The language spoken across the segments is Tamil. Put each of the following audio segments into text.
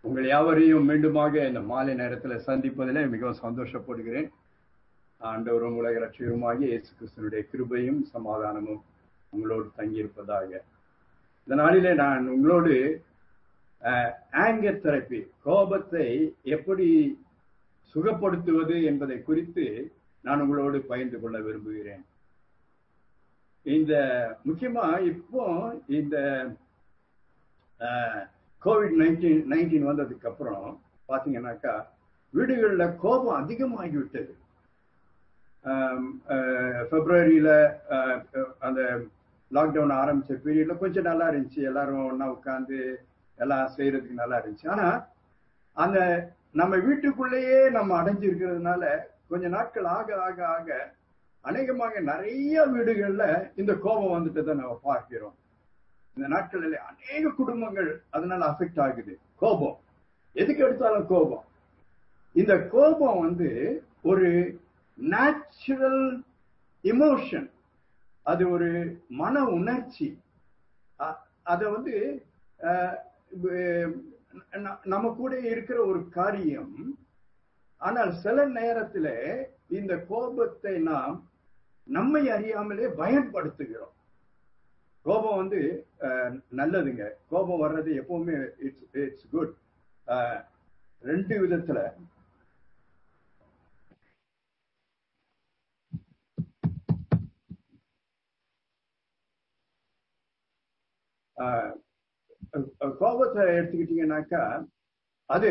உங்கள் யாவரையும் மீண்டுமாக இந்த மாலை நேரத்தில் சந்திப்பதில் மிகவும் சந்தோஷப்படுகிறேன் ஆண்டவரும் உலக ரட்சியருமாகிய இயேசு கிறிஸ்தனுடைய கிருபையும் சமாதானமும் உங்களோடு தங்கியிருப்பதாக இந்த நாளிலே நான் உங்களோடு ஆங்கர் தெரப்பி கோபத்தை எப்படி சுகப்படுத்துவது என்பதை குறித்து நான் உங்களோடு பகிர்ந்து கொள்ள விரும்புகிறேன் இந்த முக்கியமா இப்போ இந்த கோவிட் நைன்டீன் நைன்டீன் வந்ததுக்கு அப்புறம் பாத்தீங்கன்னாக்கா வீடுகளில் கோபம் அதிகமாகி விட்டது பிப்ரவரியில அந்த லாக்டவுன் ஆரம்பிச்ச பீரியட்ல கொஞ்சம் நல்லா இருந்துச்சு எல்லாரும் ஒன்னா உட்காந்து எல்லாம் செய்யறதுக்கு நல்லா இருந்துச்சு ஆனா அந்த நம்ம வீட்டுக்குள்ளேயே நம்ம அடைஞ்சு இருக்கிறதுனால கொஞ்ச நாட்கள் ஆக ஆக ஆக அநேகமாக நிறைய வீடுகள்ல இந்த கோபம் வந்துட்டு தான் நம்ம பார்க்கிறோம் இந்த நாட்களில் அநேக குடும்பங்கள் அதனால அஃபெக்ட் ஆகுது கோபம் எதுக்கு எடுத்தாலும் கோபம் இந்த கோபம் வந்து ஒரு நேச்சுரல் இமோஷன் அது ஒரு மன உணர்ச்சி அத வந்து நம்ம கூட இருக்கிற ஒரு காரியம் ஆனால் சில நேரத்துல இந்த கோபத்தை நாம் நம்மை அறியாமலே பயன்படுத்துகிறோம் கோபம் வந்து நல்லதுங்க கோபம் வர்றது எப்பவுமே இட்ஸ் இட்ஸ் குட் ரெண்டு விதத்துல கோபத்தை எடுத்துக்கிட்டீங்கன்னாக்கா அது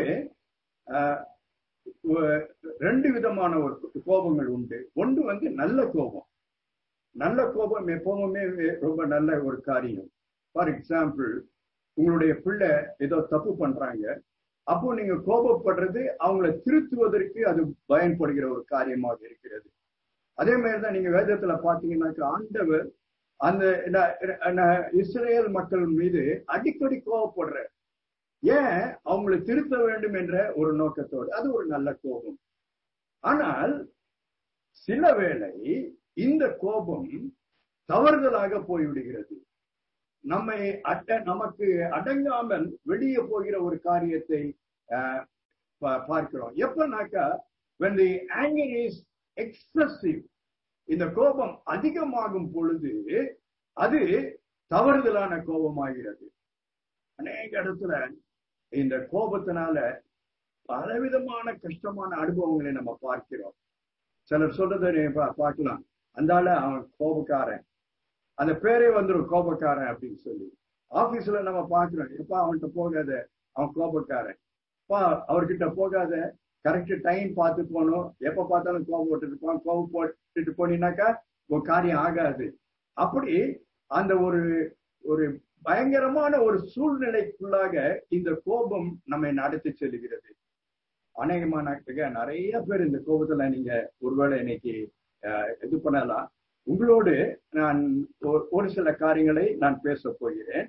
ரெண்டு விதமான ஒரு கோபங்கள் உண்டு ஒன்று வந்து நல்ல கோபம் நல்ல கோபம் எப்பவுமே ரொம்ப நல்ல ஒரு காரியம் ஃபார் எக்ஸாம்பிள் உங்களுடைய பிள்ளை ஏதோ தப்பு பண்றாங்க அப்போ நீங்க கோபப்படுறது அவங்கள திருத்துவதற்கு அது பயன்படுகிற ஒரு காரியமாக இருக்கிறது அதே மாதிரிதான் நீங்க வேதத்துல பாத்தீங்கன்னாக்கா ஆண்டவர் அந்த இஸ்ரேல் மக்கள் மீது அடிக்கடி கோபப்படுற ஏன் அவங்களை திருத்த வேண்டும் என்ற ஒரு நோக்கத்தோடு அது ஒரு நல்ல கோபம் ஆனால் சில வேளை இந்த கோபம் தவறுதலாக போய்விடுகிறது நம்மை அட்ட நமக்கு அடங்காமல் வெளியே போகிற ஒரு காரியத்தை பார்க்கிறோம் எப்பனாக்கா when the anger is excessive இந்த கோபம் அதிகமாகும் பொழுது அது தவறுதலான கோபமாகிறது அநேக இடத்துல இந்த கோபத்தினால பலவிதமான கஷ்டமான அனுபவங்களை நம்ம பார்க்கிறோம் சிலர் சொல்றதை பார்க்கலாம் அந்தால அவன் கோபக்காரன் அந்த பேரே வந்துடும் கோபக்காரன் அப்படின்னு சொல்லி ஆபீஸ்ல நம்ம பாக்குறோம் எப்பா அவன்கிட்ட போகாத அவன் கோபக்காரன் பா அவர்கிட்ட போகாத கரெக்ட் டைம் பார்த்து போகணும் எப்ப பார்த்தாலும் கோபம் போட்டுட்டு இருப்பான் கோபம் போட்டுட்டு போனீங்கன்னாக்கா ஒரு காரியம் ஆகாது அப்படி அந்த ஒரு ஒரு பயங்கரமான ஒரு சூழ்நிலைக்குள்ளாக இந்த கோபம் நம்மை நடத்தி செல்கிறது அநேகமான நிறைய பேர் இந்த கோபத்துல நீங்க ஒருவேளை இன்னைக்கு இது பண்ணலாம் உங்களோடு நான் ஒரு சில காரியங்களை நான் பேச போகிறேன்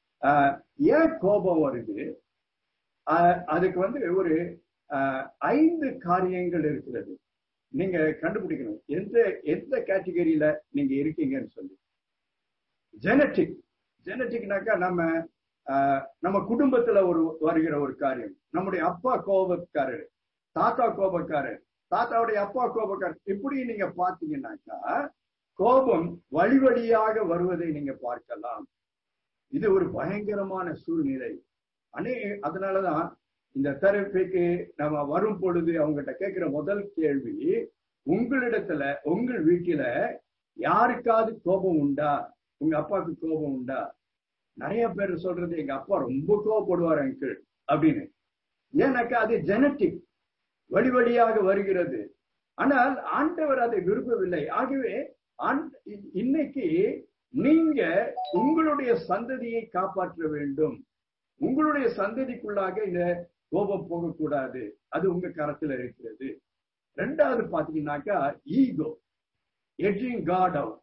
ஏன் கோபம் வருது அதுக்கு வந்து ஒரு ஐந்து காரியங்கள் இருக்கிறது நீங்க கண்டுபிடிக்கணும் எந்த எந்த கேட்டகரியில நீங்க இருக்கீங்கன்னு சொல்லி ஜெனட்டிக் ஜெனட்டிக்னாக்கா நம்ம நம்ம குடும்பத்துல ஒரு வருகிற ஒரு காரியம் நம்முடைய அப்பா கோபக்காரர் தாத்தா கோபக்காரர் தாத்தாவுடைய அப்பா கோபக்காரர் இப்படி நீங்க பாத்தீங்கன்னாக்கா கோபம் வழி வழியாக வருவதை நீங்க பார்க்கலாம் இது ஒரு பயங்கரமான சூழ்நிலை அனே அதனாலதான் இந்த தெரப்பிக்கு நம்ம வரும் பொழுது அவங்ககிட்ட கேட்கிற முதல் கேள்வி உங்களிடத்துல உங்கள் வீட்டில யாருக்காவது கோபம் உண்டா உங்க அப்பாவுக்கு கோபம் உண்டா நிறைய பேர் சொல்றது எங்க அப்பா ரொம்ப கோபப்படுவார் அங்கிள் அப்படின்னு ஏன்னாக்கா அது ஜெனட்டிக் வழி வழியாக வருகிறது ஆனால் ஆண்டவர் அதை விரும்பவில்லை ஆகவே இன்னைக்கு நீங்க உங்களுடைய சந்ததியை காப்பாற்ற வேண்டும் உங்களுடைய சந்ததிக்குள்ளாக இந்த கோபம் போகக்கூடாது அது உங்க கரத்துல இருக்கிறது ரெண்டாவது பாத்தீங்கன்னாக்கா ஈகோ எட்ஜிங் காட் அவுட்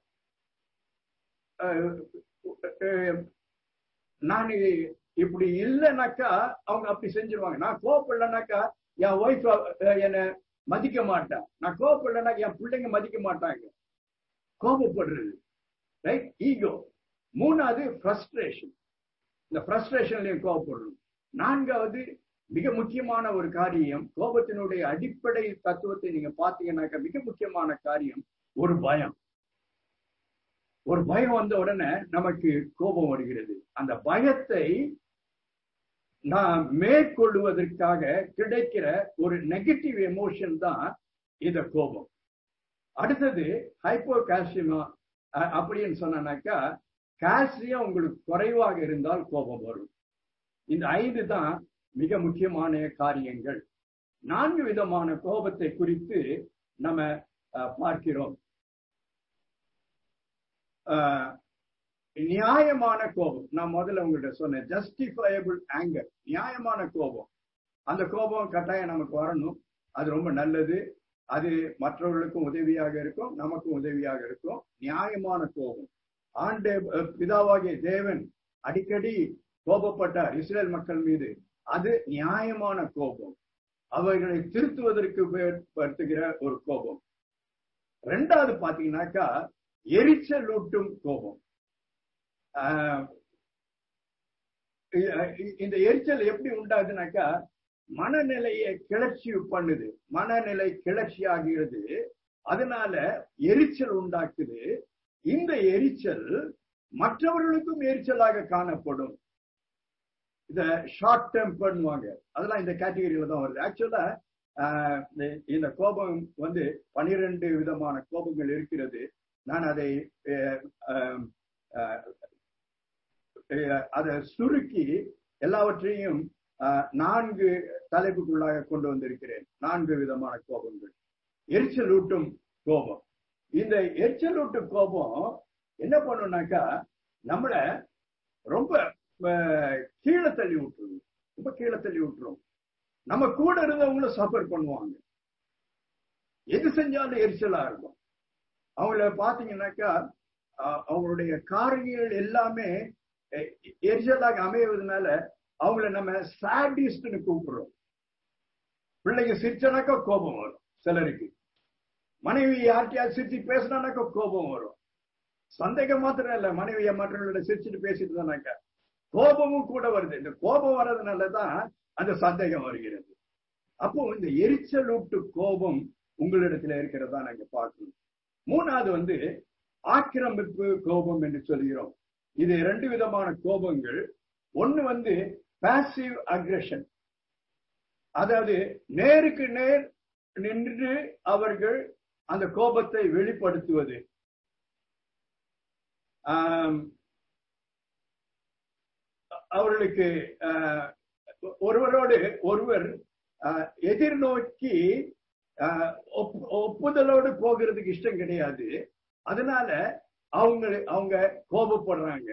நான் இப்படி இல்லைனாக்கா அவங்க அப்படி செஞ்சிருவாங்க நான் கோபப்படலனாக்கா என் ஒய்ஃப் என்னை மதிக்க மாட்டேன் நான் கோபப்படலனா என் பிள்ளைங்க மதிக்க மாட்டாங்க கோபப்படுறது ரைட் ஈகோ மூணாவது ஃப்ரஸ்ட்ரேஷன் இந்த ஃப்ரஸ்ட்ரேஷன்லயும் கோபப்படணும் நான்காவது மிக முக்கியமான ஒரு காரியம் கோபத்தினுடைய அடிப்படை தத்துவத்தை நீங்க பாத்தீங்கன்னாக்க மிக முக்கியமான காரியம் ஒரு பயம் ஒரு பயம் வந்த உடனே நமக்கு கோபம் வருகிறது அந்த பயத்தை நாம் மேற்கொள்வதற்காக கிடைக்கிற ஒரு நெகட்டிவ் எமோஷன் தான் இந்த கோபம் அடுத்தது ஹைப்போ கால்சியமா அப்படின்னு சொன்னாக்கா கால்சியம் உங்களுக்கு குறைவாக இருந்தால் கோபம் வரும் இந்த ஐந்து தான் மிக முக்கியமான காரியங்கள் நான்கு விதமான கோபத்தை குறித்து நம்ம பார்க்கிறோம் நியாயமான கோபம் நான் முதல்ல உங்கள்கிட்ட சொன்னேன் ஜஸ்டிஃபயபிள் ஆங்கர் நியாயமான கோபம் அந்த கோபம் கட்டாயம் நமக்கு வரணும் அது ரொம்ப நல்லது அது மற்றவர்களுக்கும் உதவியாக இருக்கும் நமக்கும் உதவியாக இருக்கும் நியாயமான கோபம் ஆண்டு பிதாவாகிய தேவன் அடிக்கடி கோபப்பட்டார் இஸ்ரேல் மக்கள் மீது அது நியாயமான கோபம் அவர்களை திருத்துவதற்கு பயன்படுத்துகிற ஒரு கோபம் ரெண்டாவது பாத்தீங்கன்னாக்கா எரிச்சலூட்டும் கோபம் இந்த எரிச்சல் எப்படி உண்டாகுதுனாக்கா மனநிலையை கிளர்ச்சி பண்ணுது மனநிலை கிளர்ச்சி ஆகிறது அதனால எரிச்சல் உண்டாக்குது இந்த எரிச்சல் மற்றவர்களுக்கும் எரிச்சலாக காணப்படும் இத ஷார்ட் டேர்ம் பண்ணுவாங்க அதெல்லாம் இந்த கேட்டகரியில தான் வருது ஆக்சுவலா இந்த கோபம் வந்து பனிரெண்டு விதமான கோபங்கள் இருக்கிறது நான் அதை அதை சுருக்கி எல்லாவற்றையும் நான்கு தலைப்புக்குள்ளாக கொண்டு வந்திருக்கிறேன் நான்கு விதமான கோபங்கள் எரிச்சலூட்டும் கோபம் இந்த எரிச்சலூட்டும் கோபம் என்ன பண்ணுனாக்கா நம்மள ரொம்ப கீழே தள்ளி விட்டுரும் ரொம்ப கீழே தள்ளி விட்டுரும் நம்ம கூட இருந்தவங்களும் சஃபர் பண்ணுவாங்க எது செஞ்சாலும் எரிச்சலா இருக்கும் அவங்கள பாத்தீங்கன்னாக்கா அவங்களுடைய காரியங்கள் எல்லாமே எரிச்சலாக அமைவதனால அவங்கள நம்ம சாடிஸ்ட்னு கூப்பிடுறோம் பிள்ளைங்க சிரிச்சனாக்கா கோபம் வரும் சிலருக்கு மனைவி யார்கிட்டயாவது சிரிச்சு பேசினானாக்கா கோபம் வரும் சந்தேகம் மாத்திரம் இல்ல மனைவிய மற்றவர்களோட சிரிச்சுட்டு பேசிட்டு தானாக்கா கோபமும் கூட வருது இந்த கோபம் வர்றதுனாலதான் அந்த சந்தேகம் வருகிறது அப்போ இந்த எரிச்சலூட்டு கோபம் உங்களிடத்துல இருக்கிறதா நாங்க பார்க்கணும் மூணாவது வந்து ஆக்கிரமிப்பு கோபம் என்று சொல்கிறோம் இது ரெண்டு விதமான கோபங்கள் ஒண்ணு வந்து பாசிவ் அக்ரஷன் அதாவது நேருக்கு நேர் நின்று அவர்கள் அந்த கோபத்தை வெளிப்படுத்துவது அவர்களுக்கு ஒருவரோடு ஒருவர் எதிர்நோக்கி ஒப்புதலோடு போகிறதுக்கு இஷ்டம் கிடையாது அதனால அவங்க அவங்க கோபப்படுறாங்க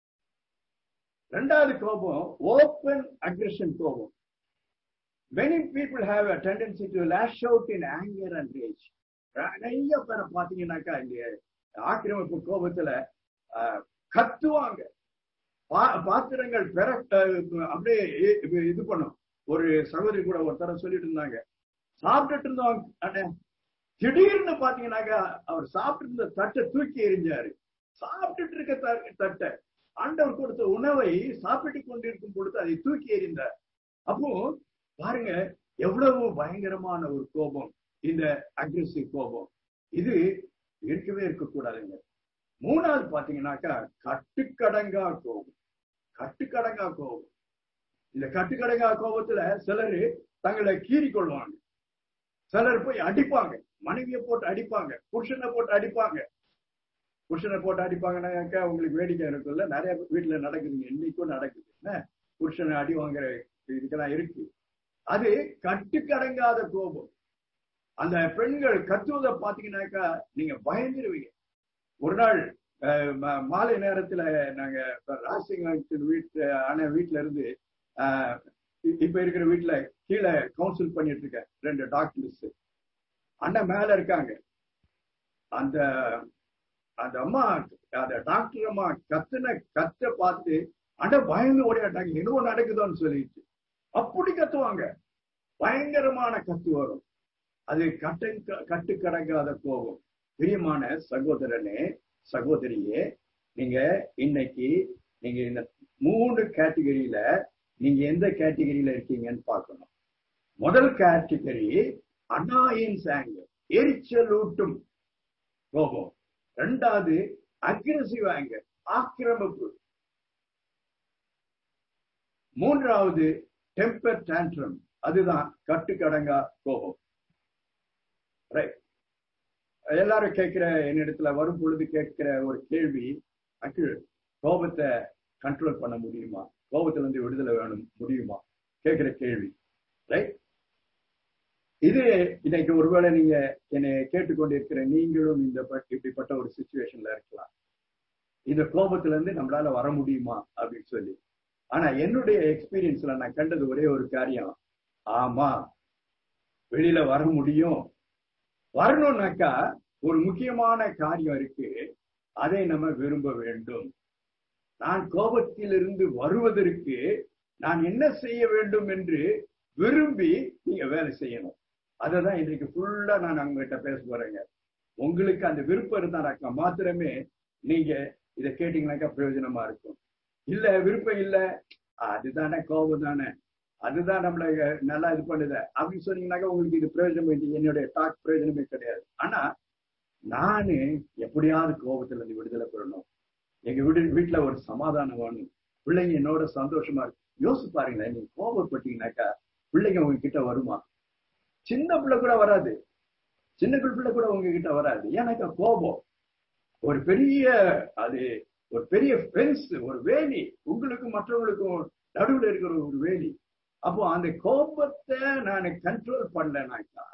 ரெண்டாவது கோபம் ஓப்பன் அக்ரஷன் கோபம் many people have a tendency to lash out in anger and rage நிறைய பேரை பாத்தீங்கன்னாக்கா இந்த ஆக்கிரமிப்பு கோபத்துல கத்துவாங்க பாத்திரங்கள் பெற அப்படியே இது பண்ணும் ஒரு சகோதரி கூட ஒரு தரம் சொல்லிட்டு இருந்தாங்க சாப்பிட்டுட்டு இருந்தவங்க திடீர்னு பாத்தீங்கன்னாக்கா அவர் சாப்பிட்டு இருந்த தட்டை தூக்கி எறிஞ்சாரு சாப்பிட்டுட்டு இருக்க தட்டை ஆண்டவர் கொடுத்த உணவை சாப்பிட்டு கொண்டிருக்கும் பொழுது அதை தூக்கி எறிந்தார் அப்போ பாருங்க எவ்வளவு பயங்கரமான ஒரு கோபம் இந்த அக்ரெசிவ் கோபம் இது இருக்கவே இருக்கக்கூடாதுங்க மூணாவது பாத்தீங்கன்னாக்கா கட்டுக்கடங்கா கோபம் கட்டுக்கடங்கா கோபம் இந்த கட்டுக்கடங்கா கோபத்துல சிலர் தங்களை கீறி கொள்வாங்க சிலர் போய் அடிப்பாங்க மனைவியை போட்டு அடிப்பாங்க புருஷனை போட்டு அடிப்பாங்க புருஷனை போட்டு அடிப்பாங்கன்னாக்கா உங்களுக்கு வேடிக்கை இருக்குல்ல நிறைய வீட்டுல நடக்குதுங்க இன்னைக்கும் நடக்குது என்ன புருஷனை அடி வாங்குற இதுக்கெல்லாம் இருக்கு அது கட்டுக்கடங்காத கோபம் அந்த பெண்கள் கத்துவதை பாத்தீங்கன்னாக்கா நீங்க பயந்துருவீங்க ஒரு நாள் மாலை நேரத்துல நாங்க ராசிங்க வீட்டு ஆன வீட்டுல இருந்து இப்ப இருக்கிற வீட்டுல கீழே கவுன்சில் பண்ணிட்டு இருக்கேன் ரெண்டு டாக்டர்ஸ் அண்ணன் மேல இருக்காங்க அந்த அந்த அம்மா அந்த டாக்டர் அம்மா கத்துன கத்த பார்த்து அண்ணன் பயந்து ஓடியாட்டாங்க என்னவோ நடக்குதோன்னு சொல்லிட்டு அப்படி கத்துவாங்க பயங்கரமான கத்து வரும் அது கட்டு கட்டுக்கடங்காத கோபம் பிரியமான சகோதரனே சகோதரியே நீங்க இன்னைக்கு நீங்க இந்த மூணு கேட்டகரியில நீங்க எந்த கேட்டகரியில இருக்கீங்கன்னு பார்க்கணும் முதல் கேட்டகரி அனாயின்ஸ் ஆங்கர் எரிச்சலூட்டும் கோபம் ரெண்டாவது அக்ரசிவ் ஆங்கர் ஆக்கிரமிப்பு மூன்றாவது டெம்பர் டான்ட்ரம் அதுதான் கட்டுக்கடங்கா கோபம் ரைட் எல்லாரும் கேட்கிற என்னிடத்துல வரும் பொழுது கேட்கிற ஒரு கேள்வி அக்கு கோபத்தை கண்ட்ரோல் பண்ண முடியுமா கோபத்துல இருந்து விடுதலை வேணும் முடியுமா கேட்கிற கேள்வி ரைட் இது இன்னைக்கு ஒருவேளை நீங்க என்னை கேட்டுக்கொண்டிருக்கிற நீங்களும் இந்த இப்படிப்பட்ட ஒரு சுச்சுவேஷன்ல இருக்கலாம் இந்த கோபத்துல இருந்து நம்மளால வர முடியுமா அப்படின்னு சொல்லி ஆனா என்னுடைய எக்ஸ்பீரியன்ஸ்ல நான் கண்டது ஒரே ஒரு காரியம் ஆமா வெளியில வர முடியும் வரணும்னாக்கா ஒரு முக்கியமான காரியம் இருக்கு அதை நம்ம விரும்ப வேண்டும் நான் கோபத்திலிருந்து வருவதற்கு நான் என்ன செய்ய வேண்டும் என்று விரும்பி நீங்க வேலை செய்யணும் அதை தான் இன்றைக்கு ஃபுல்லா நான் அவங்ககிட்ட பேச போறேங்க உங்களுக்கு அந்த விருப்பம் இருந்தாக்கா மாத்திரமே நீங்க இதை கேட்டீங்கன்னாக்கா பிரயோஜனமா இருக்கும் இல்ல விருப்பம் இல்ல அதுதானே கோபம் தானே அதுதான் நம்மள நல்லா இது பண்ணுது அப்படின்னு சொன்னீங்கன்னாக்கா உங்களுக்கு இது பிரயோஜனம் இல்லை என்னுடைய டாக் பிரயோஜனமே கிடையாது ஆனா நானு எப்படியாவது கோபத்துல இருந்து விடுதலை பெறணும் எங்க வீடு வீட்டுல ஒரு சமாதானம் வேணும் பிள்ளைங்க என்னோட சந்தோஷமா இருக்கு யோசிச்சு பாருங்களேன் நீங்க கோபப்பட்டீங்கன்னாக்கா பிள்ளைங்க உங்ககிட்ட வருமா சின்ன பிள்ளை கூட வராது சின்ன பிள்ளை கூட உங்ககிட்ட வராது ஏன்னாக்கா கோபம் ஒரு பெரிய அது ஒரு பெரிய ஃபென்ஸ் ஒரு வேலி உங்களுக்கும் மற்றவங்களுக்கும் நடுவில் இருக்கிற ஒரு வேலி அப்போ அந்த கோபத்தை நான் கண்ட்ரோல் பண்ணலனாக்கா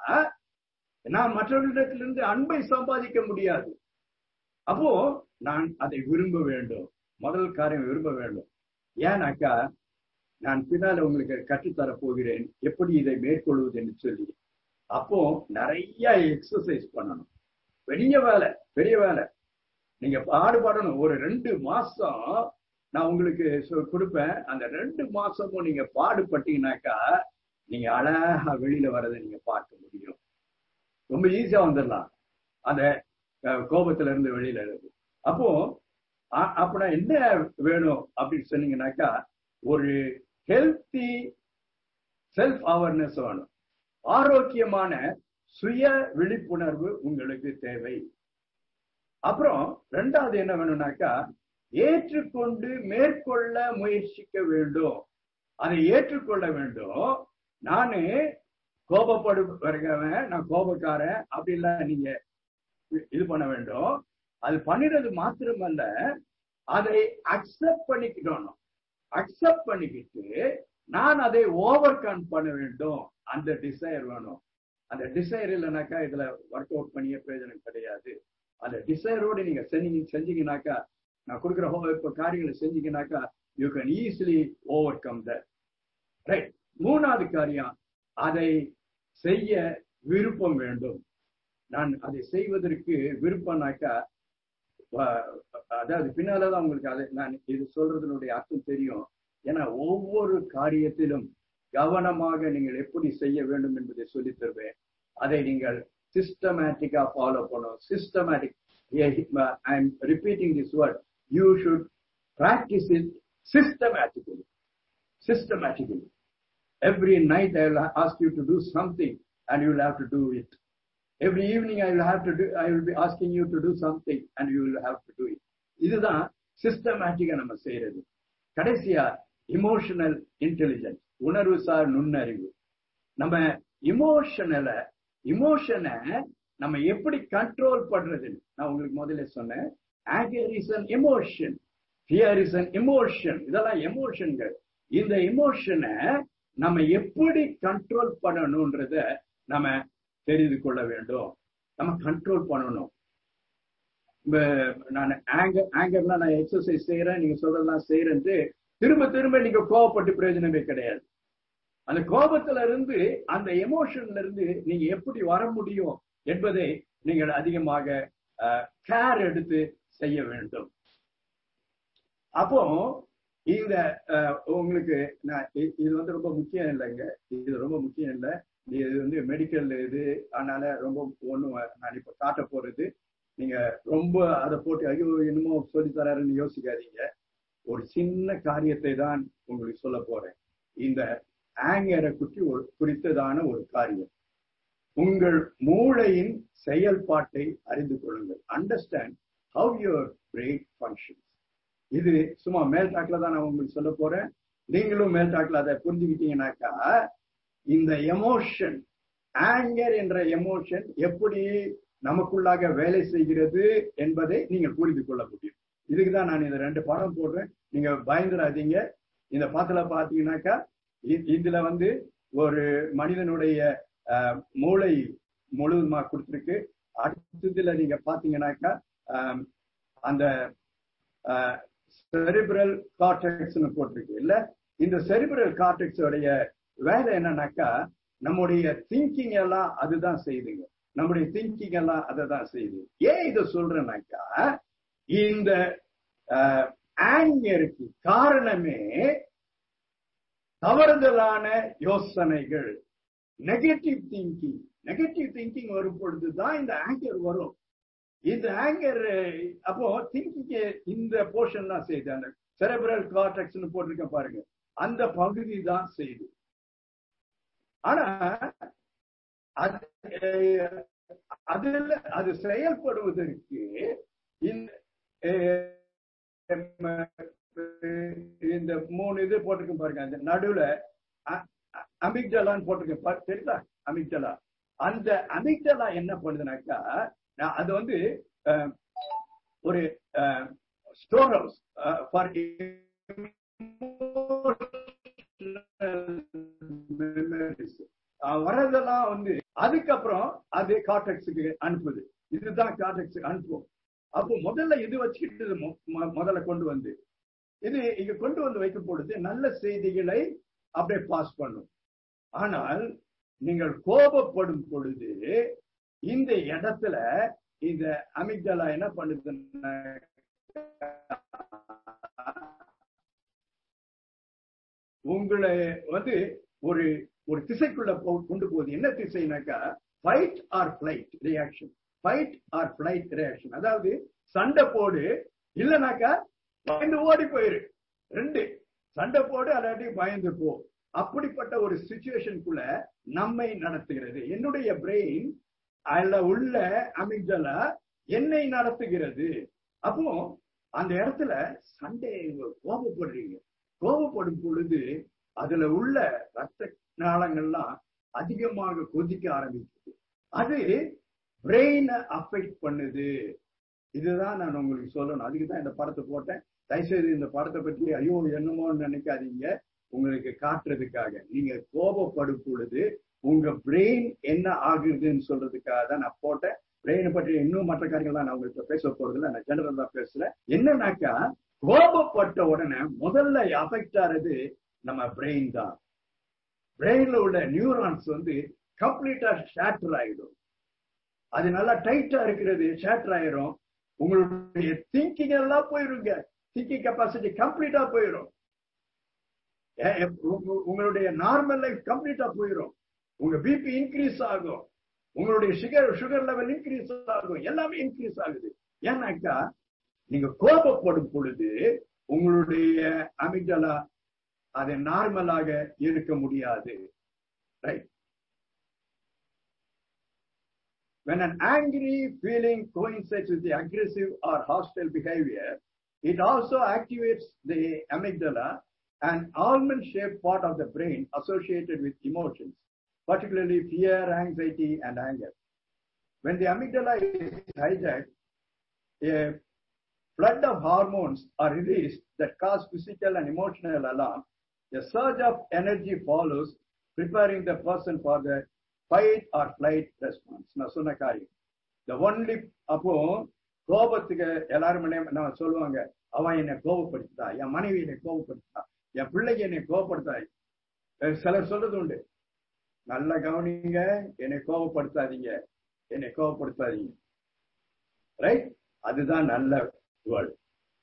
நான் மற்றவர்களிடத்திலிருந்து அன்பை சம்பாதிக்க முடியாது அப்போ நான் அதை விரும்ப வேண்டும் முதல் காரியம் விரும்ப வேண்டும் ஏன்னாக்கா நான் பின்னால உங்களுக்கு கற்றுத்தர போகிறேன் எப்படி இதை மேற்கொள்வது என்று சொல்லி அப்போ நிறைய எக்ஸசைஸ் பண்ணணும் பெரிய வேலை பெரிய வேலை நீங்க பாடுபடணும் ஒரு ரெண்டு மாசம் நான் உங்களுக்கு கொடுப்பேன் அந்த ரெண்டு மாசமும் நீங்க பாடுபட்டீங்கன்னாக்கா நீங்க அழகா வெளியில வர்றதை நீங்க பார்க்க முடியும் ரொம்ப ஈஸியா வந்துடலாம் அந்த கோபத்துல இருந்து வெளியில இருந்து அப்போ அப்படின்னா என்ன வேணும் அப்படின்னு சொன்னீங்கன்னாக்கா ஒரு ஹெல்த்தி செல்ஃப் அவேர்னஸ் வேணும் ஆரோக்கியமான சுய விழிப்புணர்வு உங்களுக்கு தேவை அப்புறம் ரெண்டாவது என்ன வேணும்னாக்கா ஏற்றுக்கொண்டு மேற்கொள்ள முயற்சிக்க வேண்டும் அதை ஏற்றுக்கொள்ள வேண்டும் நானு கோபப்படு வருகிறவன் நான் கோபக்காரன் அப்படிலாம் நீங்க இது பண்ண வேண்டும் அது பண்ணிடுறது மாத்திரமல்ல அதை அக்செப்ட் பண்ணிக்கிட்டோம் அக்செப்ட் பண்ணிக்கிட்டு நான் அதை ஓவர் கம் பண்ண வேண்டும் அந்த டிசைர் வேணும் அந்த டிசைர் இல்லைனாக்கா இதுல ஒர்க் அவுட் பண்ணிய பிரயோஜனம் கிடையாது அந்த டிசைரோடு நீங்க செஞ்சீங்க செஞ்சீங்கனாக்கா நான் கொடுக்குற இப்போ காரியங்களை செஞ்சீங்கனாக்கா you can easily overcome the right மூணாவது காரியம் அதை செய்ய விருப்பம் வேண்டும் நான் அதை செய்வதற்கு விருப்பம்னாக்கா அதாவது பின்னாலதான் உங்களுக்கு அதை நான் இது சொல்றதனுடைய அர்த்தம் தெரியும் ஏன்னா ஒவ்வொரு காரியத்திலும் கவனமாக நீங்கள் எப்படி செய்ய வேண்டும் என்பதை சொல்லித் தருவேன் அதை நீங்கள் சிஸ்டமேட்டிக்கா ஃபாலோ பண்ணும் systematic I am repeating this word you should practice it systematically systematically every night I will ask you to do something and you will have to do it. Every evening I will have to do, I will be asking you to do something and you will have to do it. இதுதான் சிஸ்டமேட்டிக்கா நம்ம செய்யறது கடைசியா இமோஷனல் இன்டெலிஜென்ஸ் உணர்வு சார் நுண்ணறிவு நம்ம இமோஷனல இமோஷனை நம்ம எப்படி கண்ட்ரோல் பண்றது நான் உங்களுக்கு முதல்ல சொன்னேன் anger is an emotion fear is an emotion இதெல்லாம் எமோஷன்கள் இந்த எமோஷனை நம்ம எப்படி கண்ட்ரோல் பண்ணணும்ன்றத நம்ம தெரிந்து கொள்ள வேண்டும் நம்ம கண்ட்ரோல் பண்ணணும் நான் ஆங்கர் ஆங்கர்லாம் நான் எக்ஸசைஸ் செய்யறேன் நீங்க சொல்றதெல்லாம் செய்யறது திரும்ப திரும்ப நீங்க கோவப்பட்டு பிரயோஜனமே கிடையாது அந்த கோபத்துல இருந்து அந்த எமோஷன்ல இருந்து நீங்க எப்படி வர முடியும் என்பதை நீங்கள் அதிகமாக கேர் எடுத்து செய்ய வேண்டும் அப்போ இந்த உங்களுக்கு நான் இது வந்து ரொம்ப முக்கியம் இல்லைங்க இது ரொம்ப முக்கியம் இல்லை இது வந்து மெடிக்கல் இது அதனால ரொம்ப ஒன்றும் நான் இப்ப காட்ட போறது நீங்க ரொம்ப அதை போட்டு ஐயோ என்னமோ சொல்லி தராருன்னு யோசிக்காதீங்க ஒரு சின்ன காரியத்தை தான் உங்களுக்கு சொல்ல போறேன் இந்த ஆங்கரை குறித்து ஒரு குறித்ததான ஒரு காரியம் உங்கள் மூளையின் செயல்பாட்டை அறிந்து கொள்ளுங்கள் understand how your brain functions இது சும்மா மேல் டாக்ல தான் நான் உங்களுக்கு சொல்ல போறேன் நீங்களும் மேல் டாக்ல அதை புரிஞ்சுக்கிட்டீங்கன்னாக்கா இந்த எமோஷன் ஆங்கர் என்ற எமோஷன் எப்படி நமக்குள்ளாக வேலை செய்கிறது என்பதை நீங்கள் புரிந்து கொள்ள முடியும் இதுக்கு தான் நான் இந்த ரெண்டு படம் போடுறேன் நீங்க பயந்துடாதீங்க இந்த படத்துல பாத்தீங்கன்னாக்கா இ- இதுல வந்து ஒரு மனிதனுடைய அஹ், மூளை முழுவதுமா கொடுத்துருக்கு அடுத்ததுல நீங்க பாத்தீங்கன்னாக்கா அஹ், அந்த செரிபிரல் கார்டெக்ஸ்னு போட்டிருக்கு இல்ல இந்த செரிபிரல் கார்டெக்ஸ் உடைய வேலை என்னன்னாக்கா நம்முடைய திங்கிங் எல்லாம் அதுதான் செய்யுதுங்க நம்முடைய திங்கிங் எல்லாம் அதை தான் செய்யுது ஏன் இதை சொல்றேன்னாக்கா இந்த ஆங்கருக்கு காரணமே தவறுதலான யோசனைகள் நெகட்டிவ் திங்கிங் நெகட்டிவ் திங்கிங் வரும் பொழுதுதான் இந்த ஆங்கர் வரும் இந்த ஆங்கர் அப்போ திங்கிங் இந்த போர்ஷன் தான் செய்யுது அந்த செரபிரல் கார்டெக்ஸ்னு போட்டிருக்க பாருங்க அந்த பகுதி தான் செய்யுது ஆனா அது அஹ், அதுல அது செயல்படுவதற்கு இந்த அஹ், இந்த மூணு இது போட்டிருக்க பாருங்க அந்த நடுவுல அமிக்டலான்னு போட்டிருக்க பா- தெரியுதா அமிக்டலா அந்த அமிக்டலா என்ன பண்ணுதுனாக்கா நான் அது வந்து அஹ், ஒரு ஸ்டோர் ஹவுஸ் ஃபார் வரதெல்லாம் வந்து அதுக்கப்புறம் அது கார்டெக்ஸுக்கு அனுப்புது இதுதான் கார்டெக்ஸுக்கு அனுப்பும் அப்போ முதல்ல இது வச்சுக்கிட்டு இது மொ- மொ- முதல்ல கொண்டு வந்து இது இங்க கொண்டு வந்து வைக்கும் பொழுது நல்ல செய்திகளை அப்படியே பாஸ் பண்ணும் ஆனால் நீங்கள் கோபப்படும் பொழுது இந்த இடத்துல இந்த அமிக்டலா என்ன பண்ணுதுன்னா உங்களை வந்து ஒரு ஒரு திசைக்குள்ள போ- கொண்டு போகுது என்ன திசைனாக்கா fight or flight reaction fight or flight reaction அதாவது சண்டை போடு இல்லைனாக்கா பயந்து ஓடி போயிரு ரெண்டு சண்டை போடு அல்லாட்டி பயந்து போ அப்படிப்பட்ட ஒரு சுச்சுவேஷனுக்குள்ள நம்மை நடத்துகிறது என்னுடைய பிரெயின் அதுல உள்ள அமிக்டலா என்னை நடத்துகிறது அப்போ அந்த இடத்துல சண்டை கோபப்படுறீங்க கோபப்படும் பொழுது அதுல உள்ள ரத்த நாளங்கள்லாம் அதிகமாக கொதிக்க ஆரம்பிக்குது அது பிரெயினை அஃபெக்ட் பண்ணுது இதுதான் நான் உங்களுக்கு சொல்லணும் அதுக்கு தான் இந்த படத்தை போட்டேன் தயவுசெய்து இந்த படத்தை பற்றி ஐயோ என்னமோன்னு நினைக்காதீங்க உங்களுக்கு காட்டுறதுக்காக நீங்க கோபப்படும் பொழுது உங்க பிரெயின் என்ன ஆகுதுன்னு சொல்றதுக்காக தான் நான் போட்டேன் பிரெயினை பற்றி இன்னும் மற்ற காரியங்கள்லாம் நான் உங்களுக்கு பேச போறதில்ல நான் ஜெனரல் தான் பேசுறேன் என்னன்னாக்கா கோபப்பட்ட உடனே முதல்ல அஃபெக்ட் ஆறது நம்ம பிரெயின் தான் பிரெயின்ல உள்ள நியூரான்ஸ் வந்து கம்ப்ளீட்டா ஷேட்டர் ஆயிடும் அது நல்லா டைட்டா இருக்கிறது ஷேட்டர் ஆயிரும் உங்களுடைய திங்கிங் எல்லாம் போயிருங்க திங்கிங் கெப்பாசிட்டி கம்ப்ளீட்டா போயிடும் ஏ- எ- உங்க- உங்களுடைய நார்மல் லைஃப் கம்ப்ளீட்டா போயிடும் உங்க பிபி இன்க்ரீஸ் ஆகும் உங்களுடைய சுகர் சுகர் லெவல் இன்க்ரீஸ் ஆகும் எல்லாமே இன்க்ரீஸ் ஆகுது ஏன்னாக்கா நீங்க கோபப்படும் பொழுது உங்களுடைய அமிகலா அது நார்மலாக இருக்க முடியாது right When an angry feeling coincides with the aggressive or hostile behavior, it also activates the amygdala, an almond-shaped part of the brain associated with emotions, particularly fear, anxiety, and anger. When the amygdala is hijacked, a flood of hormones are released that cause physical and emotional alarm. A surge of energy follows, preparing the person for the fight or flight response. நான் சொன்ன காரியம் the only அப்போ கோபத்துக்கு எல்லாரும் என்ன- நான் சொல்லுவாங்க அவன் என்னை கோபப்படுத்தா என் மனைவி என்னை கோபப்படுத்தா என் பிள்ளைக்கு என்னை கோபப்படுத்தா அஹ் சிலர் சொல்றது உண்டு நல்ல கவனிங்க என்னை கோபப்படுத்தாதீங்க என்னை கோபப்படுத்தாதீங்க ரைட் அதுதான் நல்ல வேர்டு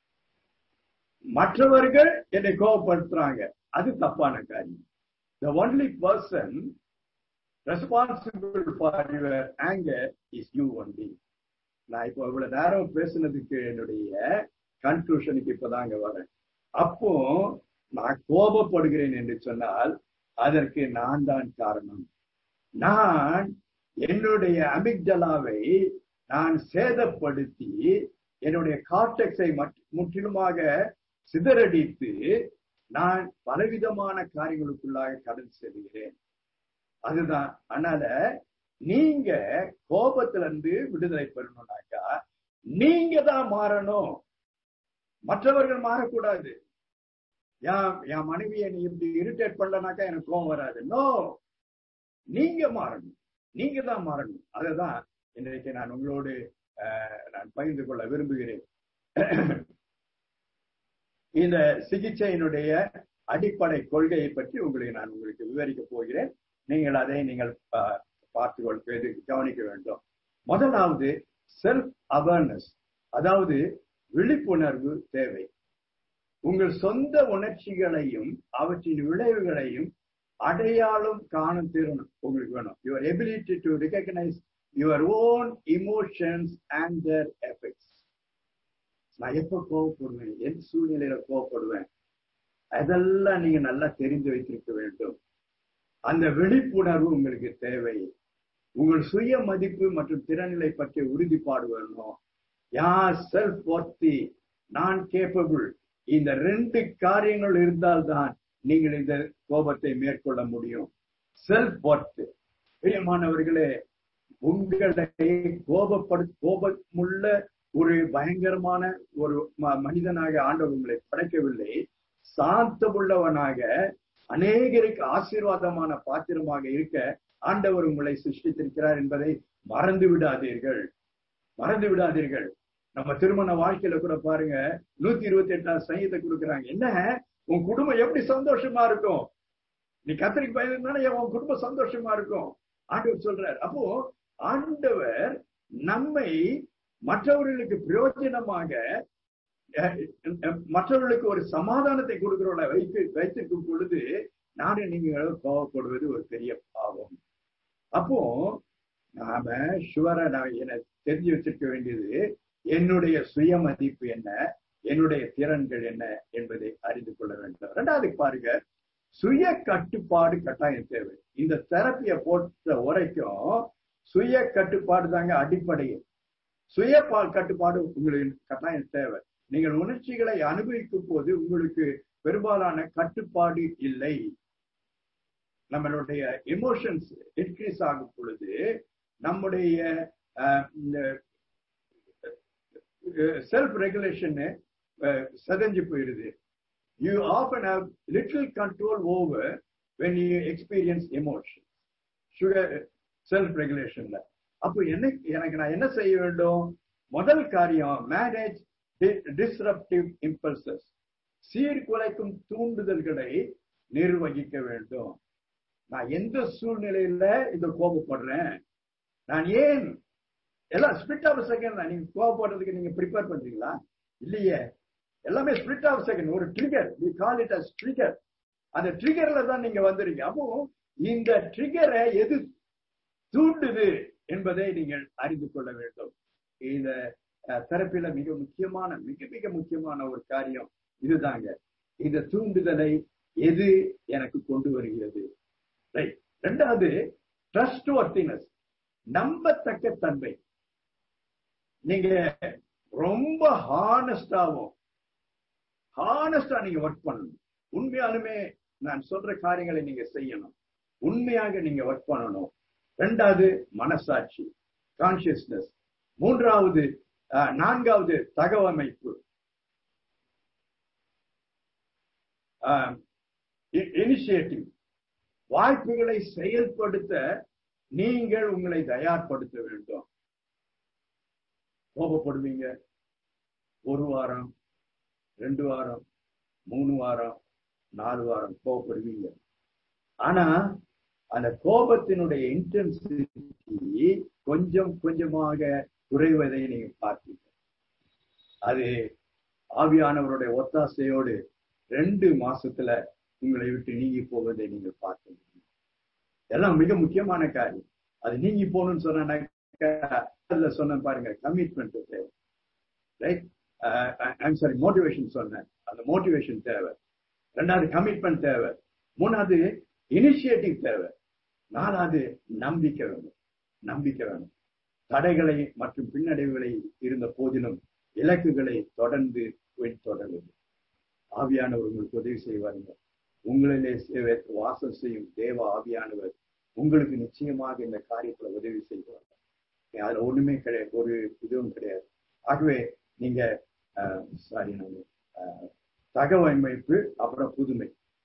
மற்றவர்கள் என்னை கோபப்படுத்துறாங்க அது தப்பான காரியம் the only person responsible for your anger is you only நான் இப்போ இவ்வளவு நேரம் பேசுனதுக்கு என்னுடைய கன்க்ளூஷனுக்கு இப்பதாங்க வரேன் அப்போ நான் கோபப்படுகிறேன் என்று சொன்னால் அதற்கு நான் தான் காரணம் நான் என்னுடைய அமிக்டலாவை நான் சேதப்படுத்தி என்னுடைய கார்டெக்ஸை முற்றிலுமாக சிதறடித்து நான் பலவிதமான காரியங்களுக்குள்ளாக கடந்து செல்கிறேன் அதுதான் அதனால நீங்க கோபத்துல இருந்து விடுதலை பெறணும்னாக்கா நீங்க தான் மாறணும் மற்றவர்கள் மாறக்கூடாது என் என் மனைவியை நீ இப்படி இரிட்டேட் பண்ணலனாக்கா எனக்கு கோபம் வராது நோ நீங்க மாறணும் நீங்க தான் மாறணும் அதுதான் இன்றைக்கு நான் உங்களோடு நான் பகிர்ந்து கொள்ள விரும்புகிறேன் இந்த சிகிச்சையினுடைய அடிப்படை கொள்கையை பற்றி உங்களுக்கு நான் உங்களுக்கு விவரிக்க போகிறேன் நீங்கள் அதை நீங்கள் பார்த்து கொள்வது கவனிக்க வேண்டும் முதலாவது செல்ஃப் அவேர்னஸ் அதாவது விழிப்புணர்வு தேவை உங்கள் சொந்த உணர்ச்சிகளையும் அவற்றின் விளைவுகளையும் அடையாளம் காணும் திறன் உங்களுக்கு வேணும் your ability to recognise your own emotions and their effects நான் எப்ப கோவப்படுவேன் எந்த சூழ்நிலையில கோவப்படுவேன் அதெல்லாம் நீங்க நல்லா தெரிந்து வைத்திருக்க வேண்டும் அந்த விழிப்புணர்வு உங்களுக்கு தேவை உங்கள் சுய மதிப்பு மற்றும் திறநிலை பற்றிய உறுதிப்பாடு வரணும் யார் செல்ஃப் ஒர்த்தி நான் கேப்பபிள் இந்த ரெண்டு காரியங்கள் இருந்தால்தான் நீங்கள் இந்த கோபத்தை மேற்கொள்ள முடியும் செல்ஃப் ஒர்த் பிரியமானவர்களே உங்களை கோபப்படு கோபமுள்ள ஒரு பயங்கரமான ஒரு மனிதனாக ஆண்டவர் உங்களை படைக்கவில்லை சாந்தமுள்ளவனாக அநேகருக்கு ஆசீர்வாதமான பாத்திரமாக இருக்க ஆண்டவர் உங்களை சிருஷ்டித்திருக்கிறார் என்பதை மறந்து விடாதீர்கள் மறந்து விடாதீர்கள் நம்ம திருமண வாழ்க்கையில கூட பாருங்க நூத்தி இருபத்தி எட்டாம் சங்கீதத்தை கொடுக்குறாங்க என்ன உன் குடும்பம் எப்படி சந்தோஷமா இருக்கும் நீ கத்திரிக்கு பயந்தானே உன் குடும்பம் சந்தோஷமா இருக்கும் ஆண்டவர் சொல்றார் அப்போ ஆண்டவர் நம்மை மற்றவர்களுக்கு பிரயோஜனமாக மற்றவர்களுக்கு ஒரு சமாதானத்தை கொடுக்கிறவள வைத்து வைத்திருக்கும் பொழுது நானும் நீங்க கோவப்படுவது ஒரு பெரிய பாவம் அப்போ நாம சுவர நான் என்ன தெரிஞ்சு வச்சிருக்க வேண்டியது என்னுடைய சுய மதிப்பு என்ன என்னுடைய திறன்கள் என்ன என்பதை அறிந்து கொள்ள வேண்டும் ரெண்டாவது பாருங்க சுய கட்டுப்பாடு கட்டாயம் தேவை இந்த தெரப்பிய போட்ட உரைக்கும் சுய கட்டுப்பாடு தாங்க அடிப்படையில் சுய கட்டுப்பாடு உங்களுக்கு கட்டாயம் தேவை நீங்கள் உணர்ச்சிகளை அனுபவிக்கும் போது உங்களுக்கு பெரும்பாலான கட்டுப்பாடு இல்லை நம்மளுடைய எமோஷன்ஸ் இன்க்ரீஸ் ஆகும் பொழுது நம்முடைய செல்ஃப் ரெகுலேஷன் செதஞ்சு போயிடுது you often have little control over when you experience emotion சுகர் செல்ஃப் ரெகுலேஷன்ல அப்போ என்ன எனக்கு நான் என்ன செய்ய வேண்டும் முதல் காரியம் மேனேஜ் டிஸ்ரப்டிவ் இம்பல்சஸ் சீர்குலைக்கும் தூண்டுதல்களை நிர்வகிக்க வேண்டும் நான் எந்த சூழ்நிலையில இந்த கோபப்படுறேன் நான் ஏன் எல்லாம் ஸ்பிரிட் ஆஃப் செகண்ட் நீங்க கோவப்படுறதுக்கு நீங்க ப்ரிப்பேர் பண்றீங்களா இல்லையே எல்லாமே ஸ்பிரிட் ஆஃப் செகண்ட் ஒரு trigger we call it as trigger அந்த ட்ரிகர்ல தான் நீங்க வந்துறீங்க அப்போ இந்த ட்ரிகரை எது தூண்டுது என்பதை நீங்கள் அறிந்து கொள்ள வேண்டும் இந்த தெரப்பில மிக முக்கியமான மிக மிக முக்கியமான ஒரு காரியம் இதுதாங்க இந்த தூண்டுதலை எது எனக்கு கொண்டு வருகிறது ரைட் ரெண்டாவது ட்ரஸ்ட் ஒர்த்தினஸ் நம்பத்தக்க தன்மை நீங்க ரொம்ப ஹானஸ்டாவும் ஹானஸ்டா நீங்க ஒர்க் பண்ணணும் உண்மையாலுமே நான் சொல்ற காரியங்களை நீங்க செய்யணும் உண்மையாக நீங்க ஒர்க் பண்ணணும் ரெண்டாவது மனசாட்சி கான்சியஸ்னஸ் மூன்றாவது நான்காவது தகவமைப்பு இனிஷியேட்டிவ் வாய்ப்புகளை செயல்படுத்த நீங்கள் உங்களை தயார்படுத்த வேண்டும் கோபப்படுவீங்க ஒரு வாரம் ரெண்டு வாரம் மூணு வாரம் நாலு வாரம் கோபப்படுவீங்க ஆனா அந்த கோபத்தினுடைய இன்டென்சிட்டி கொஞ்சம் கொஞ்சமாக குறைவதை நீங்க பார்ப்பீங்க அது ஆவியானவருடைய ஒத்தாசையோடு ரெண்டு மாசத்துல உங்களை விட்டு நீங்கி போவதை நீங்கள் பார்க்க முடியும் எல்லாம் மிக முக்கியமான காரியம் அது நீங்கி போகணும்னு சொன்ன சொன்ன பாருங்க கமிட்மெண்ட் தேவை ரைட் ஐம் சாரி மோட்டிவேஷன் சொன்னேன் அந்த மோட்டிவேஷன் தேவை ரெண்டாவது கமிட்மெண்ட் தேவை மூணாவது இனிஷியேட்டிவ் தேவை நாலாவது நம்பிக்கை வேணும் நம்பிக்கை வேணும் தடைகளை மற்றும் பின்னடைவுகளை இருந்த போதிலும் இலக்குகளை தொடர்ந்து தொடர்ந்து ஆவியானவர் உங்களுக்கு உதவி செய்வாருங்க உங்களிலே சேவை வாசம் செய்யும் தேவ ஆவியானவர் உங்களுக்கு நிச்சயமாக இந்த காரியத்துல உதவி செய்வார் அதுல ஒண்ணுமே கிடையாது ஒரு இதுவும் கிடையாது ஆகவே நீங்க சாரி நான் தகவமைப்பு அப்புறம் புதுமை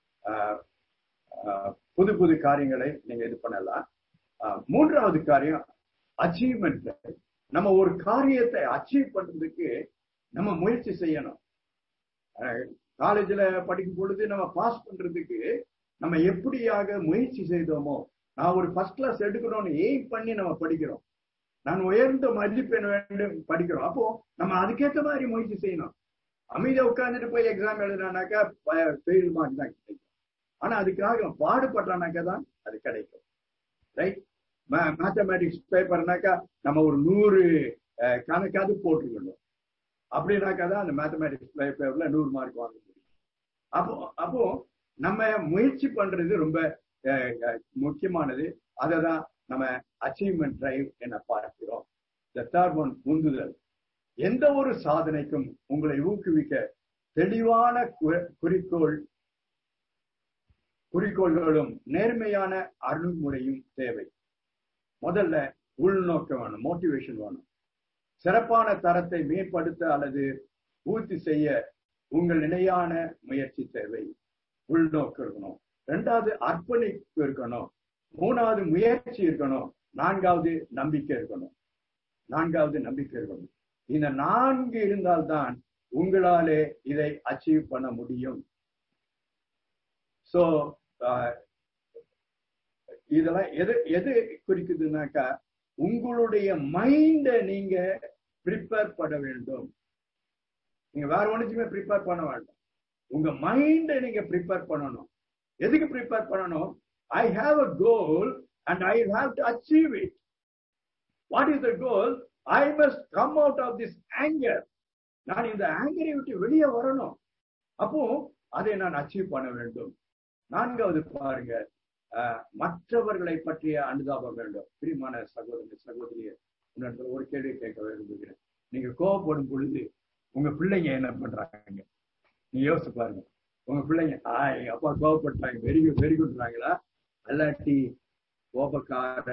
புது புது காரியங்களை நீங்க இது பண்ணலாம் மூன்றாவது காரியம் அச்சீவ்மெண்ட் நம்ம ஒரு காரியத்தை அச்சீவ் பண்றதுக்கு நம்ம முயற்சி செய்யணும் காலேஜ்ல படிக்கும் பொழுது நம்ம பாஸ் பண்றதுக்கு நம்ம எப்படியாக முயற்சி செய்தோமோ நான் ஒரு ஃபர்ஸ்ட் கிளாஸ் எடுக்கணும்னு எய்ம் பண்ணி நம்ம படிக்கிறோம் நான் உயர்ந்த மதிப்பெண் வேண்டும் படிக்கிறோம் அப்போ நம்ம அதுக்கேற்ற மாதிரி முயற்சி செய்யணும் அமைதியா உட்கார்ந்துட்டு போய் எக்ஸாம் எழுதினாக்கா ஃபெயில் மார்க் தான் கிடைக்கும் ஆனா அதுக்காக பாடுபட்டானாக்கா தான் அது கிடைக்கும் ரைட் மேத்தமேட்டிக்ஸ் பேப்பர்னாக்கா நம்ம ஒரு நூறு கணக்காவது போட்டுக்கணும் அப்படின்னாக்கா தான் அந்த மேத்தமேட்டிக்ஸ் பேப்பர்ல நூறு மார்க் வாங்க முடியும் அப்போ அப்போ நம்ம முயற்சி பண்றது ரொம்ப முக்கியமானது அதை தான் நம்ம அச்சீவ்மெண்ட் டிரைவ் என பார்க்கிறோம் த தேர்ட் ஒன் உந்துதல் எந்த ஒரு சாதனைக்கும் உங்களை ஊக்குவிக்க தெளிவான குறிக்கோள் குறிக்கோள்களும் நேர்மையான அருள்முறையும் தேவை முதல்ல உள்நோக்கம் வேணும் மோட்டிவேஷன் வேணும் சிறப்பான தரத்தை மேம்படுத்த அல்லது பூர்த்தி செய்ய உங்கள் நிலையான முயற்சி தேவை உள்நோக்கம் இருக்கணும் ரெண்டாவது அர்ப்பணிப்பு இருக்கணும் மூணாவது முயற்சி இருக்கணும் நான்காவது நம்பிக்கை இருக்கணும் நான்காவது நம்பிக்கை இருக்கணும் இந்த நான்கு இருந்தால்தான் உங்களாலே இதை அச்சீவ் பண்ண முடியும் சோ இதெல்லாம் எது எது குறிக்குதுனாக்கா உங்களுடைய மைண்ட நீங்க ப்ரிப்பேர் பண்ண வேண்டும் நீங்க வேற ஒன்றுச்சுமே ப்ரிப்பேர் பண்ண வேண்டாம் உங்க மைண்ட நீங்க ப்ரிப்பேர் பண்ணணும் எதுக்கு ப்ரிப்பேர் பண்ணணும் I have a goal and I have to achieve it what is the goal I must come out of this anger நான் இந்த ஆங்கரை விட்டு வெளியே வரணும் அப்போ அதை நான் அச்சீவ் பண்ண வேண்டும் நான்காவது பாருங்க மற்றவர்களை பற்றிய அனுதாபம் வேண்டும் பிரியமான சகோதரி சகோதரிய உன்னிடத்துல ஒரு கேள்வி கேட்க விரும்புகிறேன் நீங்க கோவப்படும் பொழுது உங்க பிள்ளைங்க என்ன பண்றாங்க நீ யோசிச்சு பாருங்க உங்க பிள்ளைங்க ஆ எங்க அப்பா கோவப்பட்டாங்க வெரி குட் வெரி குட்றாங்களா அல்லாட்டி கோபக்கார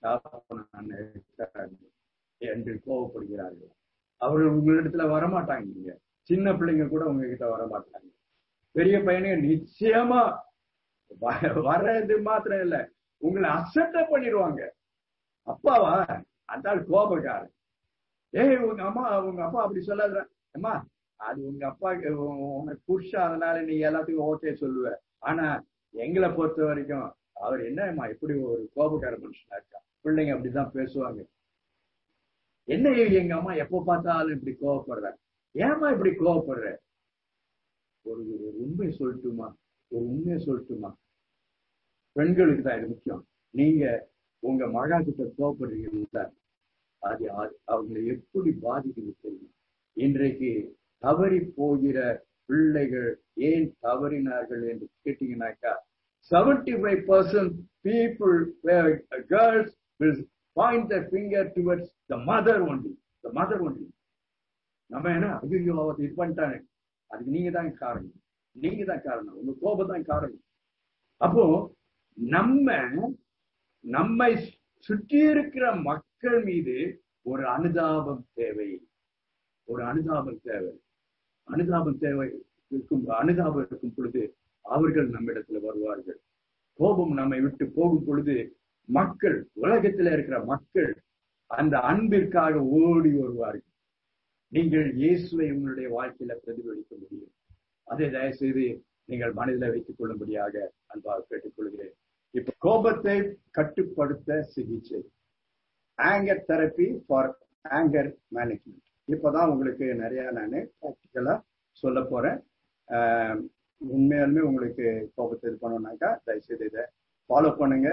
என்று கோவப்படுகிறார்கள் அவர்கள் உங்களிடத்துல வரமாட்டாங்க நீங்க சின்ன பிள்ளைங்க கூட உங்ககிட்ட வரமாட்டாங்க பெரிய பையனுங்க நிச்சயமா வர்றது மாத்திரம் இல்ல உங்களை அசட்ட பண்ணிடுவாங்க அப்பாவா அந்த கோபக்காரன் ஏய் உங்க அம்மா உங்க அப்பா அப்படி சொல்லாத அம்மா அது உங்க அப்பா உனக்கு புருஷா அதனால நீ எல்லாத்துக்கும் ஓகே சொல்லுவ ஆனா எங்களை பொறுத்த வரைக்கும் அவர் என்னம்மா இப்படி ஒரு கோபக்கார மனுஷனா இருக்கா பிள்ளைங்க அப்படிதான் பேசுவாங்க என்ன எங்க அம்மா எப்ப பார்த்தாலும் இப்படி கோவப்படுற ஏமா இப்படி கோவப்படுற ஒரு ஒரு உண்மை சொல்லட்டுமா ஒரு உண்மையை சொல்லட்டுமா பெண்களுக்கு தான் இது முக்கியம் நீங்க உங்க மகா கிட்ட கோவப்படுறீங்க அது அவங்களை எப்படி பாதிக்குது தெரியும் இன்றைக்கு தவறி போகிற பிள்ளைகள் ஏன் தவறினார்கள் என்று கேட்டீங்கன்னாக்கா seventy five percent people girls will point the finger towards the mother only the mother only நம்ம என்ன ஐயோ அவர் இது பண்ணிட்டாங்க அதுக்கு நீங்க தான் காரணம் நீங்க தான் காரணம் உங்க கோபம் தான் காரணம் அப்போ நம்ம நம்மை சுற்றி இருக்கிற மக்கள் மீது ஒரு அனுதாபம் தேவை ஒரு அனுதாபம் தேவை அனுதாபம் தேவை இருக்கும் அனுதாபம் இருக்கும் பொழுது அவர்கள் நம்மிடத்துல வருவார்கள் கோபம் நம்மை விட்டு போகும் பொழுது மக்கள் உலகத்துல இருக்கிற மக்கள் அந்த அன்பிற்காக ஓடி வருவார்கள் நீங்கள் இயேசுவை உங்களுடைய வாழ்க்கையில பிரதிபலிக்க முடியும் அதை தயவு செய்து நீங்கள் மனதில் வைத்துக் கொள்ளும்படியாக அன்பாக கேட்டுக்கொள்கிறேன் இப்ப கோபத்தை கட்டுப்படுத்த சிகிச்சை anger therapy for anger management இப்பதான் உங்களுக்கு நிறைய நான் ப்ராக்டிக்கலா சொல்ல போறேன் உண்மையாலுமே உங்களுக்கு கோபத்தை இது பண்ணோம்னாக்கா தயவுசெய்து இதை ஃபாலோ பண்ணுங்க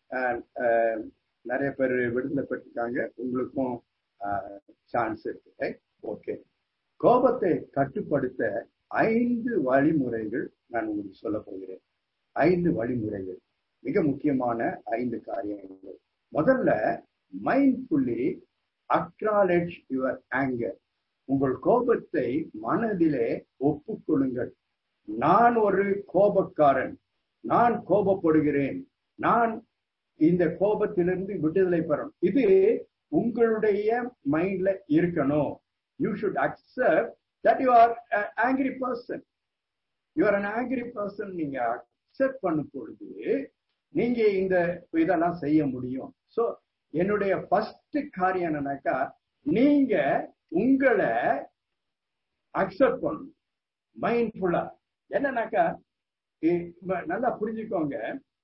நிறைய பேர் விடுதலை பெற்றிருக்காங்க உங்களுக்கும் சான்ஸ் இருக்கு ஓகே கோபத்தை கட்டுப்படுத்த ஐந்து வழிமுறைகள் நான் உங்களுக்கு சொல்ல போகிறேன் ஐந்து வழிமுறைகள் மிக முக்கியமான ஐந்து காரியங்கள் முதல்ல மைண்ட்ஃபுல்லி அக்னாலேஜ் யுவர் ஆங்கர் உங்கள் கோபத்தை மனதிலே ஒப்புக்கொள்ளுங்கள் நான் ஒரு கோபக்காரன் நான் கோபப்படுகிறேன் நான் இந்த கோபத்திலிருந்து விடுதலை பெறணும் இது உங்களுடைய மைண்ட்ல இருக்கணும் you should accept that you are angry person you are an angry person நீங்க அக்செப்ட் பண்ணும் பொழுது நீங்க இந்த இதெல்லாம் செய்ய முடியும் சோ என்னுடைய ஃபர்ஸ்ட் காரியம் என்னன்னாக்கா நீங்க உங்களை அக்செப்ட் பண்ணணும் மைண்ட்ஃபுல்லா என்னன்னாக்கா நல்லா புரிஞ்சுக்கோங்க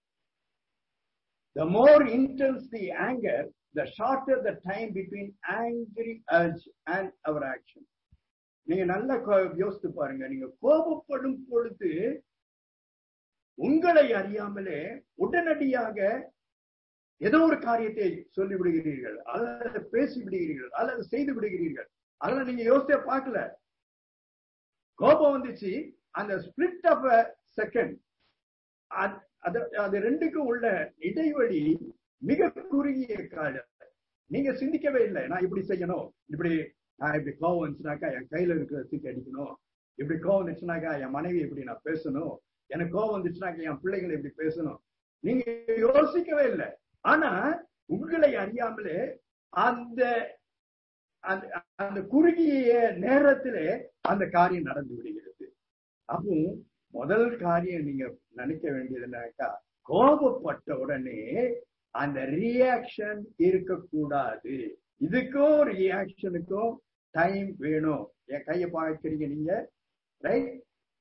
the more intense the anger, the shorter the time between angry urge and our action. நீங்க நல்லா யோசித்து பாருங்க நீங்க கோபப்படும் பொழுது உங்களை அறியாமலே உடனடியாக ஏதோ ஒரு காரியத்தை சொல்லி விடுகிறீர்கள் அல்லது பேசி விடுகிறீர்கள் அல்லது செய்து விடுகிறீர்கள் அதெல்லாம் நீங்க யோசிச்சே பார்க்கல கோபம் வந்துச்சு அந்த ஸ்பிளிட் ஆஃப் அ செகண்ட் அது அது ரெண்டுக்கும் உள்ள இடைவெளி மிக குறுகிய காலம் நீங்க சிந்திக்கவே இல்லை நான் இப்படி செய்யணும் இப்படி நான் இப்படி கோவம் வந்துச்சுனாக்கா என் கையில இருக்கிற தூக்கி அடிக்கணும் இப்படி கோவம் வந்துச்சுனாக்கா என் மனைவி இப்படி நான் பேசணும் எனக்கு கோவம் வந்துச்சுனாக்கா என் பிள்ளைகளை இப்படி பேசணும் நீங்க யோசிக்கவே இல்லை ஆனா உங்களை அறியாமலே அந்த அந்த குறுகிய நேரத்திலே அந்த காரியம் நடந்து விடுகிறது அப்போ முதல் காரியம் நீங்க நினைக்க வேண்டியது என்னக்கா கோபப்பட்ட உடனே அந்த ரியாக்ஷன் இருக்கக்கூடாது இதுக்கும் ரியாக்ஷனுக்கும் டைம் வேணும் என் கையை பார்க்கிறீங்க நீங்க ரைட்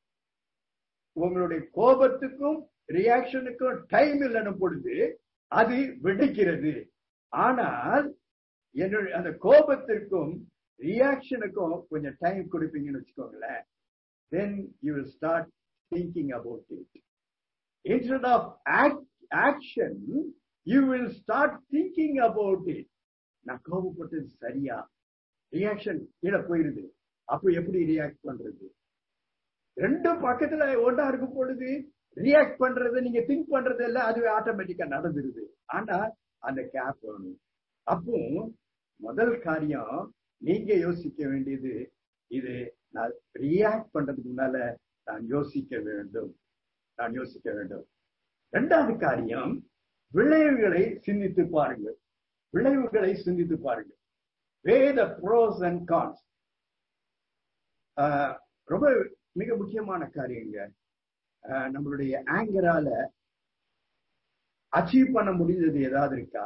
உங்களுடைய கோபத்துக்கும் ரியாக்ஷனுக்கும் டைம் இல்லைன்னு பொழுது அது வெடிக்கிறது ஆனால் என்னுடைய அந்த கோபத்திற்கும் ரியாக்ஷனுக்கும் கொஞ்சம் டைம் கொடுப்பீங்கன்னு வச்சுக்கோங்களேன் then you will start thinking about it. Instead of act, action, you will start thinking about it. நான் கோபப்பட்டது சரியா ரியாக்ஷன் கீழே போயிருது அப்ப எப்படி ரியாக்ட் பண்றது ரெண்டும் பக்கத்துல ஒன்றா இருக்கும் பொழுது ரியாக்ட் பண்றது நீங்க திங்க் பண்றது எல்லாம் அதுவே ஆட்டோமேட்டிக்கா நடந்துருது ஆனா அந்த கேப் வேணும் அப்போ முதல் காரியம் நீங்க யோசிக்க வேண்டியது இது நான் ரியாக்ட் பண்றதுக்கு முன்னால நான் யோசிக்க வேண்டும் நான் யோசிக்க வேண்டும் இரண்டாவது காரியம் விளைவுகளை சிந்தித்து பாருங்கள் விளைவுகளை சிந்தித்து பாருங்கள் வேத ப்ரோஸ் அண்ட் கான்ஸ் ரொம்ப மிக முக்கியமான காரியங்க நம்மளுடைய ஆங்கரால அச்சீவ் பண்ண முடிஞ்சது ஏதாவது இருக்கா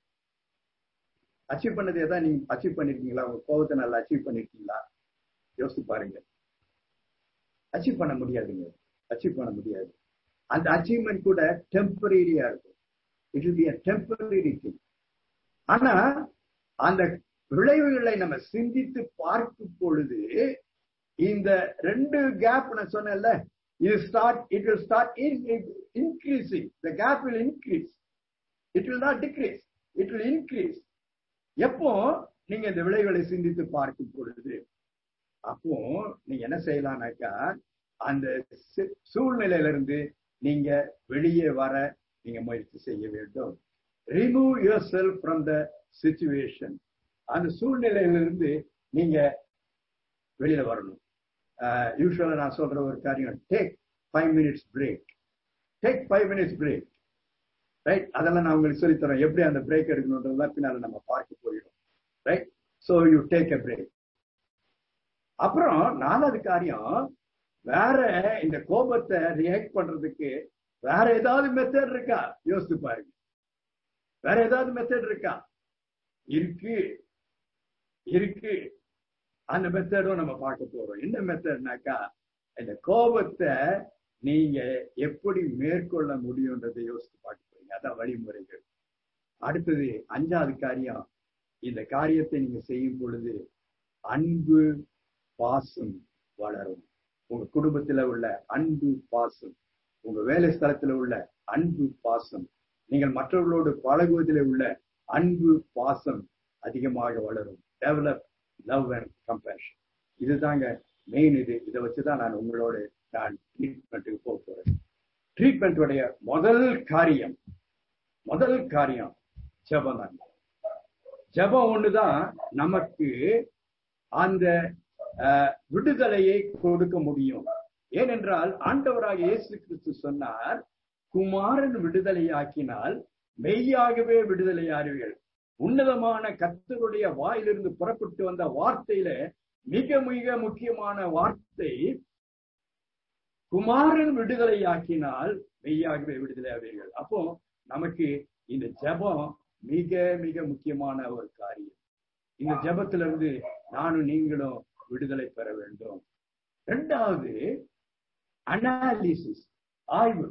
அச்சீவ் பண்ணது ஏதாவது நீங்க அச்சீவ் பண்ணிருக்கீங்களா உங்க கோபத்தை நல்லா அச்சீவ் பண்ணிருக்கீங்களா யோசிச்சு பாருங்க அச்சீவ் பண்ண முடியாதுங்க அச்சீவ் பண்ண முடியாது அந்த அச்சீவ்மெண்ட் கூட டெம்பரரியா இருக்கும் it will be a temporary thing ஆனா அந்த விளைவுகளை நம்ம சிந்தித்து பார்க்கும் பொழுது இந்த ரெண்டு கேப் நான் சொன்னேன்ல இது start it will start increasing the gap will increase it will not decrease it will increase எப்போ நீங்க இந்த விளைவுகளை சிந்தித்து பார்க்கும் பொழுது அப்போ நீங்க என்ன செய்யலாம்னாக்கா அந்த சூழ்நிலையில இருந்து நீங்க வெளியே வர நீங்க முயற்சி செய்ய வேண்டும் remove your self from the situation அந்த சூழ்நிலையிலிருந்து நீங்க வெளியில வரணும் யூஸ்வலா நான் சொல்ற ஒரு காரியம் take five minutes break take five minutes break right அதெல்லாம் நான் உங்களுக்கு சொல்லி தரேன் எப்படி அந்த பிரேக் எடுக்கணுன்றதுலாம் பின்னால நம்ம பார்க்க போயிடும் right so you take a break அப்புறம் நாலாவது காரியம் வேற இந்த கோபத்தை ரியாக்ட் பண்றதுக்கு வேற ஏதாவது மெத்தட் இருக்கா யோசித்து பாருங்க வேற ஏதாவது மெத்தட் இருக்கா இருக்கு இருக்கு அந்த மெத்தடும் நம்ம பார்க்க போறோம் என்ன மெத்தட்னாக்கா இந்த கோபத்தை நீங்க எப்படி மேற்கொள்ள முடியும்ன்றதை யோசித்து பார்க்க போறீங்க அதான் வழிமுறைகள் அடுத்தது அஞ்சாவது காரியம் இந்த காரியத்தை நீங்க செய்யும் பொழுது அன்பு பாசம் வளரும் உங்க குடும்பத்துல உள்ள அன்பு பாசம் உங்க வேலை ஸ்தலத்துல உள்ள அன்பு பாசம் நீங்கள் மற்றவர்களோடு பழகுவதில் உள்ள அன்பு பாசம் அதிகமாக வளரும் டெவலப் லவ் அண்ட் கம்பேஷன் இதுதாங்க மெயின் இது இதை வச்சுதான் நான் உங்களோட நான் ட்ரீட்மெண்ட்டுக்கு போக போறேன் ட்ரீட்மெண்ட்டுடைய முதல் காரியம் முதல் காரியம் ஜபம் தான் ஜபம் ஒண்ணுதான் நமக்கு அந்த அஹ், விடுதலையை கொடுக்க முடியும் ஏனென்றால் ஆண்டவராக இயேசு கிறிஸ்து சொன்னார் குமாரன் விடுதலையாக்கினால் மெய்யாகவே விடுதலையாருவீர்கள் உன்னதமான கர்த்தருடைய வாயிலிருந்து புறப்பட்டு வந்த வார்த்தையில மிக மிக முக்கியமான வார்த்தை குமாரன் விடுதலையாக்கினால் மெய்யாகவே விடுதலையாவீர்கள் அப்போ நமக்கு இந்த ஜெபம் மிக மிக முக்கியமான ஒரு காரியம் இந்த ஜெபத்திலிருந்து நானும் நீங்களும் விடுதலை பெற வேண்டும் இரண்டாவது அனாலிசிஸ் ஆய்வு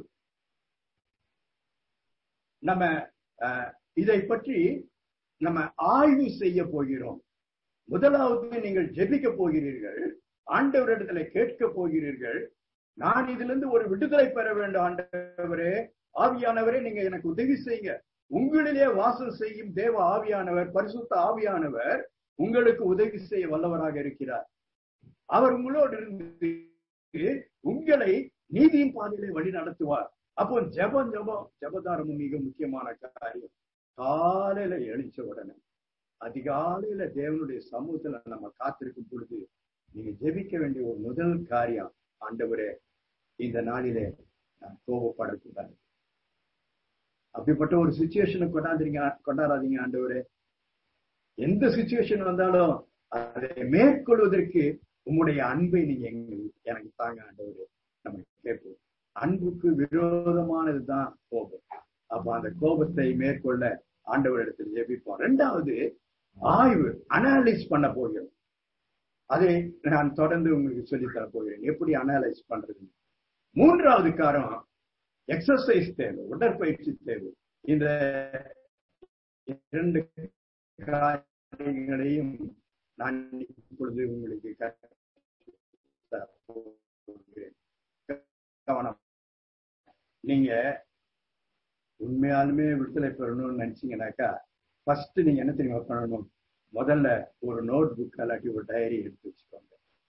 நம்ம அஹ், இதை பற்றி நம்ம ஆய்வு செய்ய போகிறோம் முதலாவது நீங்கள் ஜெபிக்க போகிறீர்கள் ஆண்டவரிடத்துல கேட்க போகிறீர்கள் நான் இதிலிருந்து ஒரு விடுதலை பெற வேண்டும் ஆண்டவரே ஆவியானவரே நீங்க எனக்கு உதவி செய்யுங்க உங்களிலே வாசம் செய்யும் தேவ ஆவியானவர் பரிசுத்த ஆவியானவர் உங்களுக்கு உதவி செய்ய வல்லவராக இருக்கிறார் அவர் உங்களோடு இருந்து உங்களை நீதியின் பாதையிலே வழி நடத்துவார் அப்போ ஜெபம் ஜெபம் ஜெபதாரமும் மிக முக்கியமான காரியம் காலையில எழுச்ச உடனே அதிகாலையில தேவனுடைய சமூகத்துல நம்ம காத்திருக்கும் பொழுது நீங்க ஜெபிக்க வேண்டிய ஒரு முதல் காரியம் ஆண்டவரே இந்த நாளிலே நான் கோபப்படக்கூடாது அப்படிப்பட்ட ஒரு சுச்சுவேஷனை கொண்டாந்துறீங்க கொண்டாடாதீங்க ஆண்டவரே எந்த சுச்சுவேஷன் வந்தாலும் அதை மேற்கொள்வதற்கு உம்முடைய அன்பை நீங்க எங்களுக்கு எனக்கு தாங்க ஆண்டவரே நம்ம கேட்போம் அன்புக்கு விரோதமானதுதான் கோபம் அப்ப அந்த கோபத்தை மேற்கொள்ள ஆண்டவரிடத்தில் ஜெபிப்போம் ரெண்டாவது ஆய்வு அனாலிஸ் பண்ண போகிறோம் அதை நான் தொடர்ந்து உங்களுக்கு சொல்லித் தர போகிறேன் எப்படி அனலைஸ் பண்றது மூன்றாவது காரம் எக்ஸசைஸ் தேவை உடற்பயிற்சி தேவை இந்த இரண்டு காரியங்களையும் நான் இப்பொழுது உங்களுக்கு கற்றுத் தரப் போகிறேன். கவனம் நீங்க உண்மையாலுமே விடுதலை பெறணும்னு நினைச்சீங்கன்னாக்கா ஃபர்ஸ்ட் நீங்க என்ன தெரியுமா பண்ணணும் முதல்ல ஒரு நோட் புக் இல்லாட்டி ஒரு டைரி எடுத்து வச்சுக்கோங்க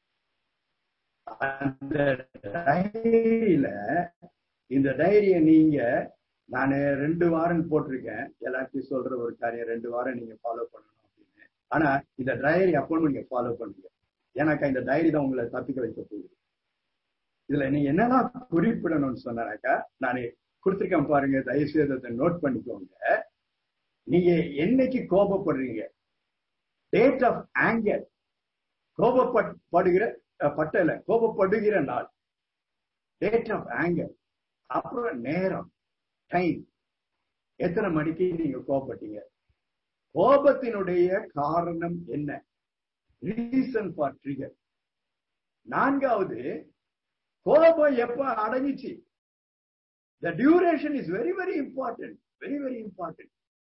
அந்த டைரியில இந்த டைரிய நீங்க நான் ரெண்டு வாரம் போட்டிருக்கேன் எல்லாத்தையும் சொல்ற ஒரு காரியம் ரெண்டு வாரம் நீங்க ஃபாலோ பண்ணணும் அப்படின்னு ஆனா இந்த டைரி அப்போ நீங்க ஃபாலோ பண்ணுங்க ஏன்னாக்கா இந்த டைரி தான் உங்களை தப்பிக்க வைக்க போகுது இதுல நீங்க என்னெல்லாம் குறிப்பிடணும்னு சொன்னாக்கா நான் கொடுத்திருக்கேன் பாருங்க தயவு செய்து அதை நோட் பண்ணிக்கோங்க நீங்க என்னைக்கு கோபப்படுறீங்க டேட் ஆஃப் ஆங்கர் கோபப்படுகிற பட்டல கோபப்படுகிற நாள் டேட் ஆஃப் ஆங்கர் அப்புறம் நேரம் டைம் எத்தனை மணிக்கு நீங்க கோபப்பட்டீங்க கோபத்தினுடைய காரணம் என்ன ரீசன் ஃபார் ட்ரிகர் நான்காவது கோபம் எப்ப அடங்கிச்சு the duration is very very important very very important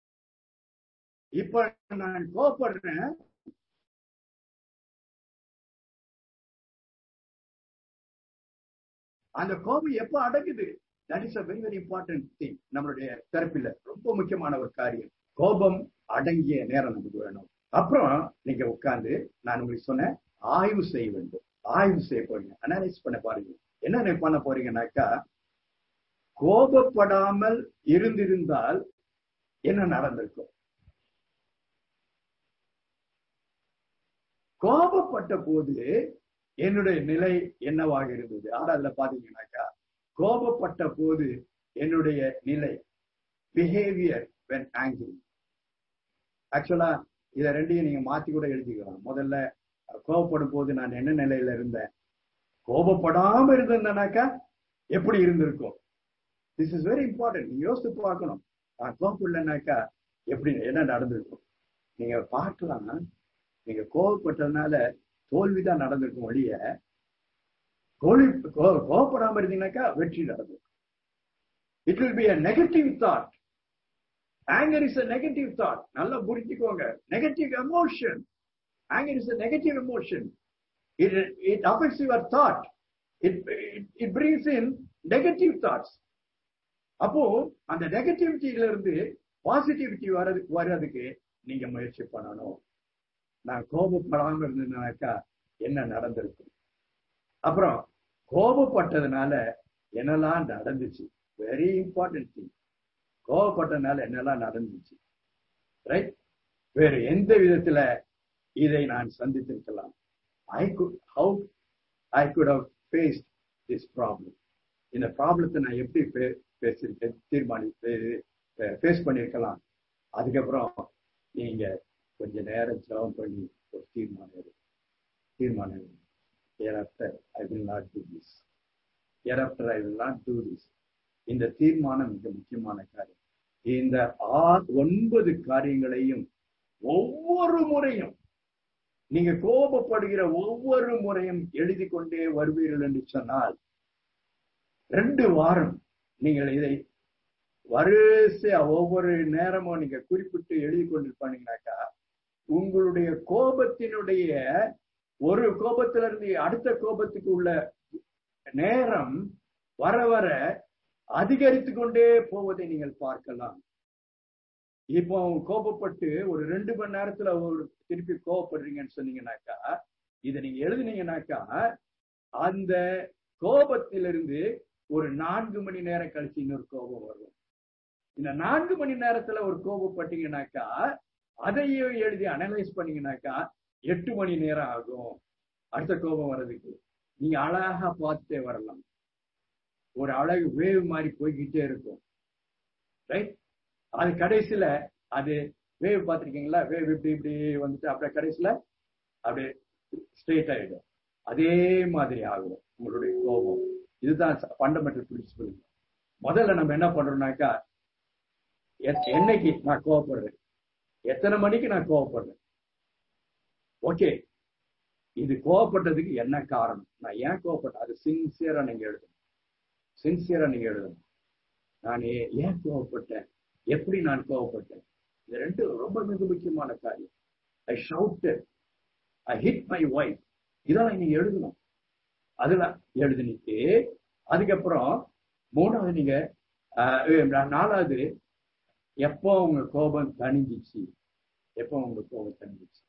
இப்ப நான் கோபப்படுறேன் அந்த கோபம் எப்ப அடங்குது that is a very very important thing நம்மளுடைய தரப்பில் ரொம்ப முக்கியமான ஒரு காரியம் கோபம் அடங்கிய நேரம் நமக்கு வேணும் அப்புறம் நீங்க உட்கார்ந்து நான் உங்களுக்கு சொன்னேன் ஆய்வு செய்ய வேண்டும் ஆய்வு செய்ய போறீங்க அனலைஸ் பண்ண பாருங்க என்ன பண்ண போறீங்கன்னாக்கா கோபப்படாமல் இருந்திருந்தால் என்ன நடந்திருக்கும் கோபப்பட்ட போது என்னுடைய நிலை என்னவாக இருந்தது ஆறாவதுல பாத்தீங்கன்னாக்கா கோபப்பட்ட போது என்னுடைய நிலை பிஹேவியர் வென் ஆங்கிரி ஆக்சுவலா இத ரெண்டையும் நீங்க மாத்தி கூட எழுதிக்கலாம் முதல்ல கோபப்படும் போது நான் என்ன நிலையில இருந்தேன் கோபப்படாம இருந்தேன்னாக்கா எப்படி இருந்திருக்கும் திஸ் இஸ் வெரி இம்பார்ட்டன்ட் நீங்க யோசித்து பார்க்கணும் நான் கோபப்படலைனாக்கா எப்படி என்ன நடந்திருக்கும் நீங்க பார்க்கலாம் நீங்க கோபப்பட்டதுனால தோல்விதான் நடந்திருக்கும் ஒழிய தோல்வி கோபப்படாம இருந்தீங்கன்னாக்கா வெற்றி நடந்திருக்கும் it will be a negative thought anger is a negative thought நல்லா புரிஞ்சுக்கோங்க negative emotion anger is a negative emotion it it affects your thought it it brings in negative thoughts அப்போ அந்த நெகட்டிவிட்டியில இருந்து பாசிட்டிவிட்டி வர்றது வர்றதுக்கு நீங்க முயற்சி பண்ணணும் நான் கோபப்படாம இருந்தேனாக்கா என்ன நடந்திருக்கும் அப்புறம் கோபப்பட்டதுனால என்னெல்லாம் நடந்துச்சு வெரி இம்பார்ட்டன்ட் திங் கோபப்பட்டதுனால என்னெல்லாம் நடந்துச்சு ரைட் வேறு எந்த விதத்துல இதை நான் சந்தித்திருக்கலாம் I could how I could have faced this problem இந்த ப்ராப்ளத்தை நான் எப்படி பேசியிருக்கேன் தீர்மானி ஃபேஸ் பண்ணியிருக்கலாம் அதுக்கப்புறம் நீங்க கொஞ்ச நேரம் ஜெபம் பண்ணி ஒரு தீர்மானம் எடு தீர்மானம் எடு hereafter I will not do this. Hereafter I will not do this. இந்த தீர்மானம் மிக முக்கியமான காரியம் இந்த ஆ- ஒன்பது காரியங்களையும் ஒவ்வொரு முறையும் நீங்க கோபப்படுகிற ஒவ்வொரு முறையும் எழுதி கொண்டே வருவீர்கள் என்று சொன்னால் ரெண்டு வாரம் நீங்கள் இதை வரிசையா ஒவ்வொரு நேரமும் நீங்க குறிப்பிட்டு எழுதி கொண்டிருப்பானீங்கன்னாக்கா உங்களுடைய கோபத்தினுடைய ஒரு கோபத்திலிருந்து அடுத்த கோபத்துக்கு உள்ள நேரம் வர வர அதிகரித்து கொண்டே போவதை நீங்கள் பார்க்கலாம் இப்போ கோபப்பட்டு ஒரு ரெண்டு மணி நேரத்துல ஒரு திருப்பி கோபப்படுறீங்கன்னு சொன்னீங்கன்னாக்கா இதை நீங்க எழுதுனீங்கன்னாக்கா அந்த கோபத்திலிருந்து ஒரு நான்கு மணி நேரம் கழிச்சு இன்னொரு கோபம் வரும் இந்த நான்கு மணி நேரத்துல ஒரு கோபப்பட்டீங்கன்னாக்கா அதையும் எழுதி அனலைஸ் பண்ணீங்கன்னாக்கா எட்டு மணி நேரம் ஆகும் அடுத்த கோபம் வர்றதுக்கு நீங்க அழகா பார்த்துட்டே வரலாம் ஒரு அழகு வேவ் மாதிரி போய்கிட்டே இருக்கும் ரைட் அது கடைசியில அது வேவ் பார்த்திருக்கீங்களா வேவ் இப்படி இப்படி வந்துட்டு அப்படியே கடைசியில அப்படியே ஸ்ட்ரெயிட் ஆயிடும் அதே மாதிரி ஆகும் உங்களுடைய கோபம் இதுதான் ஃபண்டமெண்டல் பிரின்சிபல் முதல்ல நம்ம என்ன பண்றோம்னாக்கா எத்- என்னைக்கு நான் கோவப்படுறேன் எத்தனை மணிக்கு நான் கோவப்படுறேன் ஓகே இது கோவப்பட்டதுக்கு என்ன காரணம் நான் ஏன் கோவப்பட்டேன் அது சின்சியரா நீங்க எழுதணும் சின்சியரா நீங்க எழுதணும் நான் ஏ- ஏன் கோவப்பட்டேன் எப்படி நான் கோவப்பட்டேன் இது ரெண்டு ரொம்ப மிக முக்கியமான காரியம் I shouted I hit my wife இதெல்லாம் நீங்க எழுதணும் அதுல எழுதினிட்டு அதுக்கப்புறம் மூணாவது நீங்க ஆஹ், அஹ், நாலாவது எப்போ உங்க கோபம் தணிஞ்சிச்சு எப்போ உங்க கோபம் தணிஞ்சிச்சு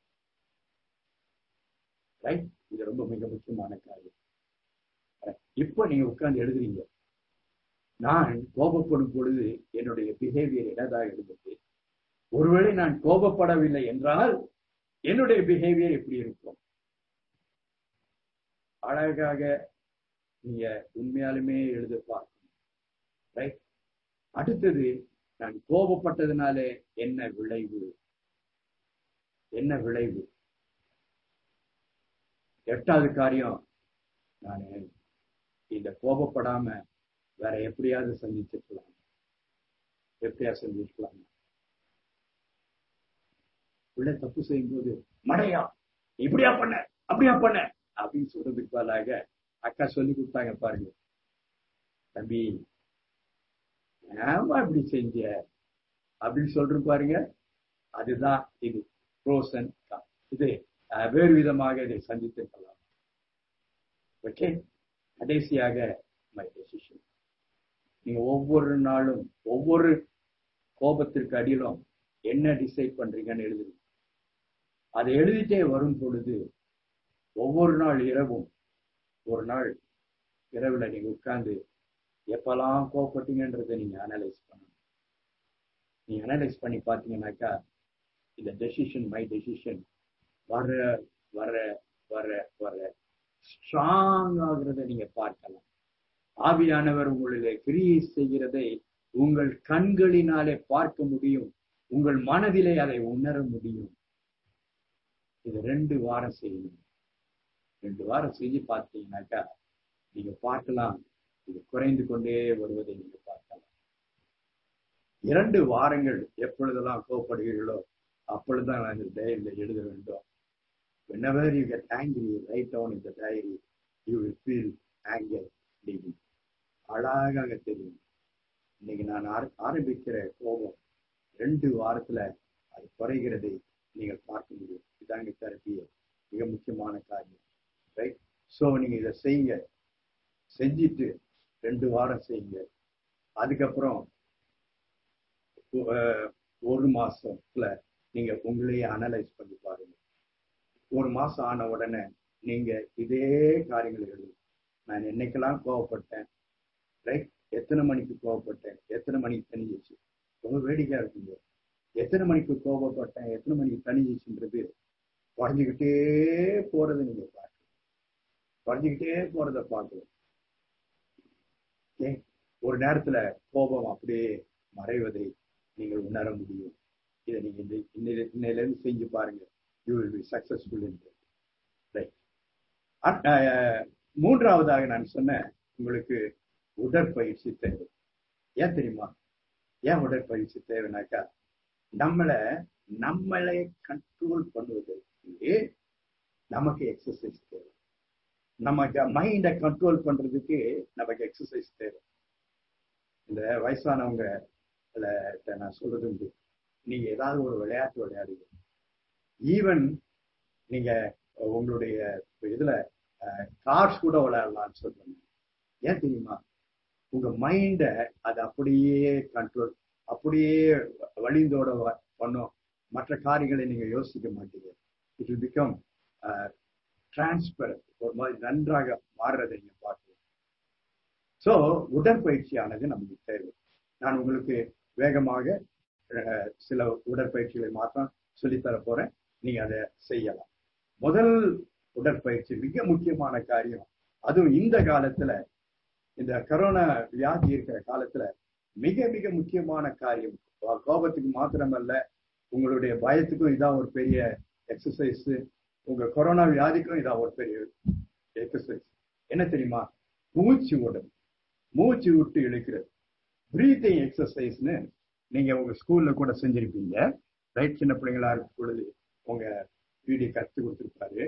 ரைட் இது ரொம்ப மிக முக்கியமான காரியம் Right. இப்போ நீங்க உட்கார்ந்து எழுதுறீங்க நான் கோபப்படும் பொழுது என்னுடைய பிஹேவியர் என்னதாக இருந்தது ஒருவேளை நான் கோபப்படவில்லை என்றால் என்னுடைய பிஹேவியர் எப்படி இருக்கும் அழகாக நீங்க உண்மையாலுமே எழுத பார்க்கணும் ரைட் அடுத்தது நான் கோபப்பட்டதுனாலே என்ன விளைவு என்ன விளைவு எட்டாவது காரியம் நான் இந்த கோபப்படாம வேற எப்படியாவது சந்திச்சிருக்கலாம் எப்படியா செஞ்சிருக்கலாம் உள்ள தப்பு செய்யும்போது மடையா இப்படியா பண்ண அப்படியா பண்ண அப்படின்னு சொல்றதுக்கு பதிலாக அக்கா சொல்லி கொடுத்தாங்க பாருங்க தம்பி ஏமா இப்படி செஞ்ச அப்படின்னு சொல்றது பாருங்க அதுதான் இது ப்ரோஸ் அண்ட் இது அஹ், வேறு விதமாக இதை சந்தித்திருக்கலாம் ஓகே கடைசியாக மை டெசிஷன் நீங்க ஒவ்வொரு நாளும் ஒவ்வொரு கோபத்திற்கு அடியிலும் என்ன டிசைட் பண்றீங்கன்னு எழுதுங்க அதை எழுதிட்டே வரும் பொழுது ஒவ்வொரு நாள் இரவும் ஒரு நாள் இரவுல நீங்க உட்கார்ந்து எப்பெல்லாம் கோவப்பட்டீங்கன்றதை நீங்க அனலைஸ் பண்ணணும் நீங்க அனலைஸ் பண்ணி பார்த்தீங்கன்னாக்கா இந்த டெசிஷன் மை டெசிஷன் வர வர வர வர ஸ்ட்ராங் ஆகுறதை நீங்க பார்க்கலாம் ஆவியானவர் உங்களிலே கிரியை செய்கிறதை உங்கள் கண்களினாலே பார்க்க முடியும் உங்கள் மனதிலே அதை உணர முடியும் இது ரெண்டு வாரம் செய்யணும் ரெண்டு வாரம் செஞ்சு பார்த்தீங்கன்னாக்கா நீங்க பார்க்கலாம் இது குறைந்து கொண்டே வருவதை நீங்க பார்க்கலாம் இரண்டு வாரங்கள் எப்பொழுதெல்லாம் கோவப்படுகிறீர்களோ அப்பொழுதுதான் நான் இந்த டைரியில எழுத வேண்டும் whenever you get angry write down in the diary you will feel anger leaving அழகாக தெரியும் இன்னைக்கு நான் ஆர- ஆரம்பிக்கிற கோபம் ரெண்டு வாரத்துல அது குறைகிறதை நீங்கள் பார்க்க முடியும் இதாங்க தெரப்பிய மிக முக்கியமான காரியம் ரைட் சோ நீங்க இதை செய்யுங்க செஞ்சிட்டு ரெண்டு வாரம் செய்யுங்க அதுக்கப்புறம் அஹ், ஒரு மாசத்துல நீங்க உங்களையே அனலைஸ் பண்ணி பாருங்க ஒரு மாசம் ஆன உடனே நீங்க இதே காரியங்களை எழுதுங்க நான் என்னைக்கெல்லாம் கோவப்பட்டேன் ரைட் எத்தனை மணிக்கு கோவப்பட்டேன் எத்தனை மணிக்கு தனிஞ்சிச்சு ரொம்ப வேடிக்கையா இருக்குங்க எத்தனை மணிக்கு கோவப்பட்டேன் எத்தனை மணிக்கு தனிஞ்சிச்சுன்றது குறைஞ்சிக்கிட்டே போறதை நீங்க பார்க்கலாம் குறைஞ்சிக்கிட்டே போறத பார்க்கலாம் ஏன் ஒரு நேரத்துல கோபம் அப்படியே மறைவதை நீங்கள் உணர முடியும் இதை நீங்க இந்த இன்னையில இன்னையில இருந்து செஞ்சு பாருங்க you will be successful right மூன்றாவதாக நான் சொன்னேன் உங்களுக்கு உடற்பயிற்சி தேவை ஏன் தெரியுமா ஏன் உடற்பயிற்சி தேவைனாக்கா நம்மளை நம்மளை கண்ட்ரோல் பண்ணுவதற்கு நமக்கு எக்ஸசைஸ் தேவை நமக்கு மைண்டை கண்ட்ரோல் பண்றதுக்கு நமக்கு எக்ஸசைஸ் தேவை இந்த வயசானவங்க நான் சொல்றது உண்டு நீங்க ஏதாவது ஒரு விளையாட்டு விளையாடுங்க ஈவன் நீங்க உங்களுடைய இதுல கார்ஸ் கூட விளையாடலாம்னு சொல்றேன் ஏன் தெரியுமா உங்க மைண்ட அது அப்படியே கண்ட்ரோல் அப்படியே வழிந்தோட பண்ணும் மற்ற காரியங்களை நீங்க யோசிக்க மாட்டீங்க இட் வில் பிகம் டிரான்ஸ்பரண்ட் ஒரு மாதிரி நன்றாக மாறுறதை நீங்க பார்க்கலாம் ஸோ உடற்பயிற்சியானது நமக்கு தேவை நான் உங்களுக்கு வேகமாக சில உடற்பயிற்சிகளை மாத்திரம் சொல்லித்தர போறேன் நீங்க அதை செய்யலாம் முதல் உடற்பயிற்சி மிக முக்கியமான காரியம் அதுவும் இந்த காலத்துல இந்த கரோனா வியாதி இருக்கிற காலத்துல மிக மிக முக்கியமான காரியம் கோபத்துக்கு மாத்திரமல்ல உங்களுடைய பயத்துக்கும் இதான் ஒரு பெரிய எக்ஸசைஸ் உங்க கொரோனா வியாதிக்கும் இதான் ஒரு பெரிய எக்ஸசைஸ் என்ன தெரியுமா மூச்சு விடும் மூச்சு விட்டு இழுக்கிறது பிரீத்திங் எக்ஸசைஸ்னு நீங்க உங்க ஸ்கூல்ல கூட செஞ்சிருப்பீங்க ரைட் சின்ன பிள்ளைங்களா இருக்கும் பொழுது உங்க வீடியோ கத்து கொடுத்துருப்பாரு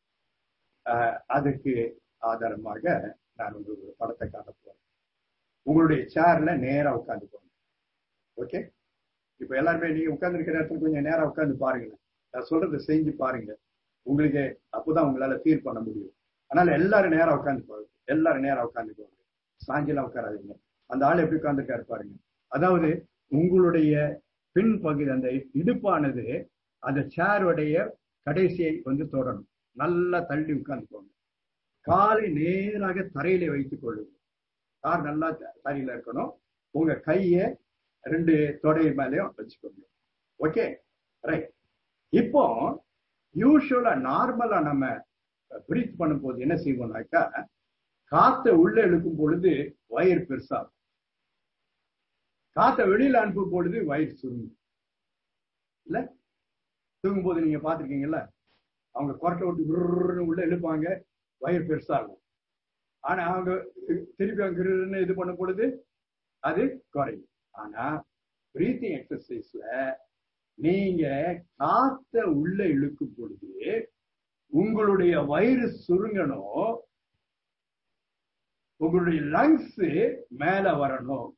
அதுக்கு ஆதாரமாக நான் உங்களுக்கு ஒரு படத்தை காட்ட போறேன் உங்களுடைய சேர்ல நேரா உட்காந்துக்கோங்க ஓகே இப்ப எல்லாருமே நீங்க உட்கார்ந்துருக்கிற இடத்துல கொஞ்சம் நேரம் உட்காந்து பாருங்களேன் நான் சொல்றதை செஞ்சு பாருங்க உங்களுக்கு அப்போதான் உங்களால ஃபீல் பண்ண முடியும் அதனால எல்லாரும் நேரம் உட்காந்து எல்லாரும் நேரம் உட்காந்துக்கோங்க சாஞ்சலாம் உட்காராதீங்க அந்த ஆள் எப்படி உட்காந்துருக்காரு பாருங்க அதாவது உங்களுடைய பின் பகுதி அந்த இடுப்பானது அந்த சேருடைய கடைசியை வந்து தொடரும் நல்லா தள்ளி உட்கார்ந்துக்கோங்க காலை நேராக தரையில வைத்துக் கொள்ளுங்க கார் நல்லா தரையில இருக்கணும் உங்க கைய ரெண்டு தொடை மேலேயும் வச்சுக்கோங்க ஓகே ரைட் இப்போ யூஸ்வலா நார்மலா நம்ம பிரீத் பண்ணும் போது என்ன செய்வோம்னாக்கா காத்த உள்ள இழுக்கும் பொழுது வயிறு பெருசாகும் காத்த வெளியில அனுப்பும் பொழுது வயிறு சுருங்கும் இல்ல தூங்கும் போது நீங்க பாத்திருக்கீங்கல்ல அவங்க கொரட்டை விட்டு உள்ள இழுப்பாங்க வயிறு பெருசாகும் ஆனா அவங்க திருப்பி அவங்க இது பண்ணும் பொழுது அது குறையும் ஆனா பிரீத்திங் எக்ஸசைஸ்ல நீங்க காத்த உள்ள இழுக்கும் பொழுது உங்களுடைய வயிறு சுருங்கணும் உங்களுடைய லங்ஸ் மேல வரணும்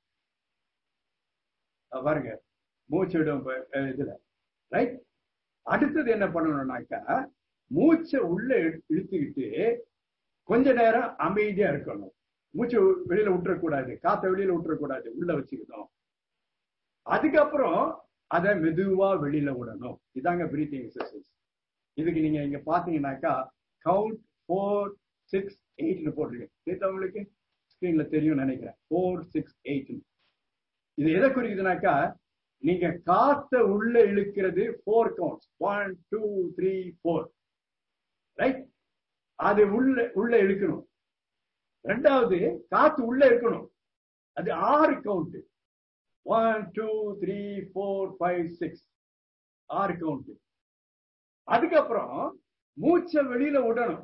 பாருங்க மூச்சிடும் இதுல ரைட் அடுத்தது என்ன பண்ணணும்னாக்கா மூச்சை உள்ள இழுத்துக்கிட்டு கொஞ்ச நேரம் அமைதியா இருக்கணும் மூச்சு வெளியில விட்டுறக்கூடாது காத்த வெளியில விட்டுறக்கூடாது உள்ள வச்சுக்கணும் அதுக்கப்புறம் அதை மெதுவா வெளியில விடணும் இதாங்க பிரீத்திங் எக்ஸசைஸ் இதுக்கு நீங்க இங்க பாத்தீங்கன்னாக்கா கவுண்ட் ஃபோர் சிக்ஸ் எயிட்னு போட்டிருக்கேன் தெரியுது உங்களுக்கு ஸ்கிரீன்ல தெரியும் நினைக்கிறேன் ஃபோர் சிக்ஸ் எயிட் இது எதை குறிக்குதுனாக்கா நீங்க காத்த உள்ள இழுக்கிறது four counts one two three four right அது உள்ள உள்ள இழுக்கணும் ரெண்டாவது காத்து உள்ள இருக்கணும் அது ஆறு count one two three four five six ஆறு கவுண்ட் அதுக்கப்புறம் மூச்சை வெளியில விடணும்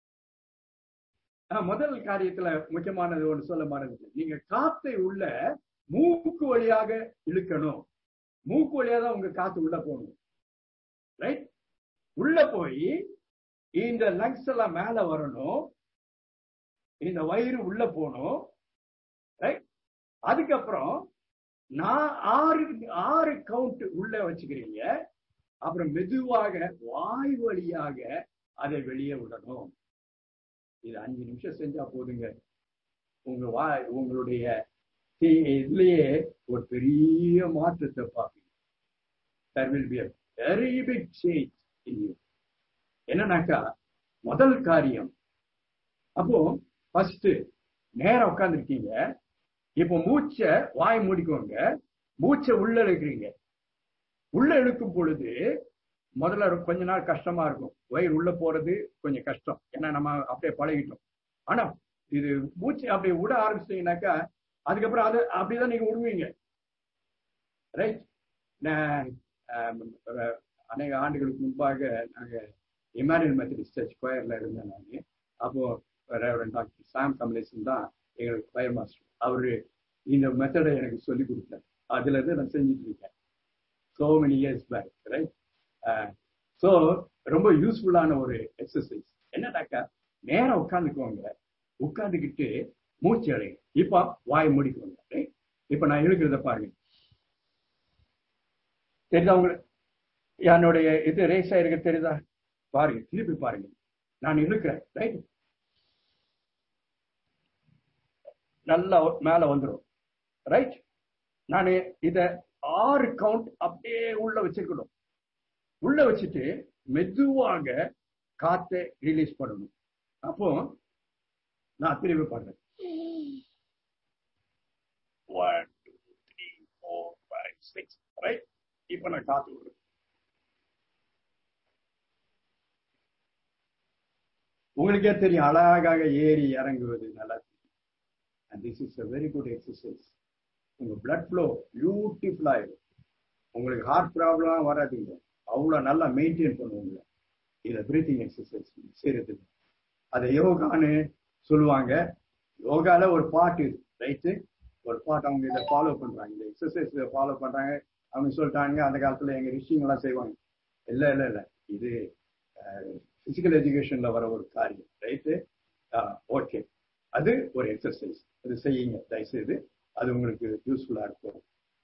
முதல் காரியத்துல முக்கியமானது ஒன்று சொல்ல மாட்டேங்குது நீங்க காத்தை உள்ள மூக்கு வழியாக இழுக்கணும் மூக்கு வழியா தான் உங்க காத்து உள்ள போகணும் ரைட் உள்ள போய் இந்த லங்ஸ் எல்லாம் மேல வரணும் இந்த வயிறு உள்ள போகணும் ரைட் அதுக்கப்புறம் நான் ஆறு ஆறு கவுண்ட் உள்ள வச்சுக்கிறீங்க அப்புறம் மெதுவாக வாய் வழியாக அதை வெளியே விடணும் இது அஞ்சு நிமிஷம் செஞ்சா போதுங்க உங்க வா உங்களுடைய இதுலயே ஒரு பெரிய மாற்றத்தை பார்ப்பீங்க there will be a very big change in you என்னன்னாக்கா முதல் காரியம் அப்போ ஃபர்ஸ்ட் நேரா உட்கார்ந்துருக்கீங்க இப்போ மூச்சை வாய் மூடிக்கோங்க மூச்சை உள்ள இழுக்கிறீங்க உள்ள இழுக்கும் பொழுது முதல்ல ஒரு கொஞ்ச நாள் கஷ்டமா இருக்கும் வயிறு உள்ள போறது கொஞ்சம் கஷ்டம் ஏன்னா நம்ம அப்படியே பழகிட்டோம் ஆனா இது மூச்சு அப்படி விட ஆரம்பிச்சிட்டீங்கன்னாக்கா அதுக்கப்புறம் அது அப்படிதான் நீங்க விடுவீங்க ரைட் நான் அநேக ஆண்டுகளுக்கு முன்பாக நாங்க இமானுவல் மெத்தடிஸ்ட் சர்ச் கோயர்ல இருந்தேன் நான் அப்போ ரெவரன் டாக்டர் சாம் கமலேசன் தான் எங்களுக்கு ஃபயர் மாஸ்டர் அவரு இந்த மெத்தடை எனக்கு சொல்லி கொடுத்தார் அதுல இருந்து நான் செஞ்சுட்டு இருக்கேன் so many years back right so ரொம்ப யூஸ்ஃபுல்லான ஒரு எக்ஸசைஸ் என்னடாக்கா நேரம் உட்காந்துக்கோங்க உட்காந்துக்கிட்டு மூச்சு அடைங்க இப்போ வாய் முடிக்கோங்க ரைட் இப்போ நான் இழுக்கிறத பாருங்க தெரியுதா உங்களுக்கு என்னுடைய இது ரேஸ் ஆயிருக்கு தெரியுதா பாருங்க திருப்பி பாருங்க நான் இழுக்கிறேன் ரைட் நல்லா மேல வந்துடும் ரைட் நான் இத ஆறு கவுண்ட் அப்படியே உள்ள வச்சிருக்கணும் உள்ள வச்சுட்டு மெதுவாக காத்தை ரிலீஸ் பண்ணணும் அப்போ நான் திரும்பி பாடுறேன் one two three four five six right இப்போ நான் காத்து விடுறேன் உங்களுக்கே தெரியும் அழகாக ஏறி இறங்குவது நல்லா and this is a very good exercise உங்க பிளட் ஃப்ளோ பியூட்டிஃபுல்லா இருக்கும் உங்களுக்கு ஹார்ட் ப்ராப்ளம் வராதுங்க அவ்வளவு நல்லா மெயின்டைன் பண்ணுவாங்க இதை பிரீத்திங் எக்ஸசைஸ் செய்யறது அதை யோகான்னு சொல்லுவாங்க யோகால ஒரு பாட்டு இது ரைட்டு ஒரு பாட்டு அவங்க இதை ஃபாலோ பண்றாங்க இந்த எக்ஸசைஸ் ஃபாலோ பண்றாங்க அவங்க சொல்லிட்டாங்க அந்த காலத்துல எங்க ரிஷிங்கெல்லாம் செய்வாங்க இல்ல இல்ல இல்ல இது பிசிக்கல் எஜுகேஷன்ல வர ஒரு காரியம் ரைட்டு ஓகே அது ஒரு எக்ஸசைஸ் அது செய்யுங்க தயவுசெய்து அது உங்களுக்கு யூஸ்ஃபுல்லா இருக்கும்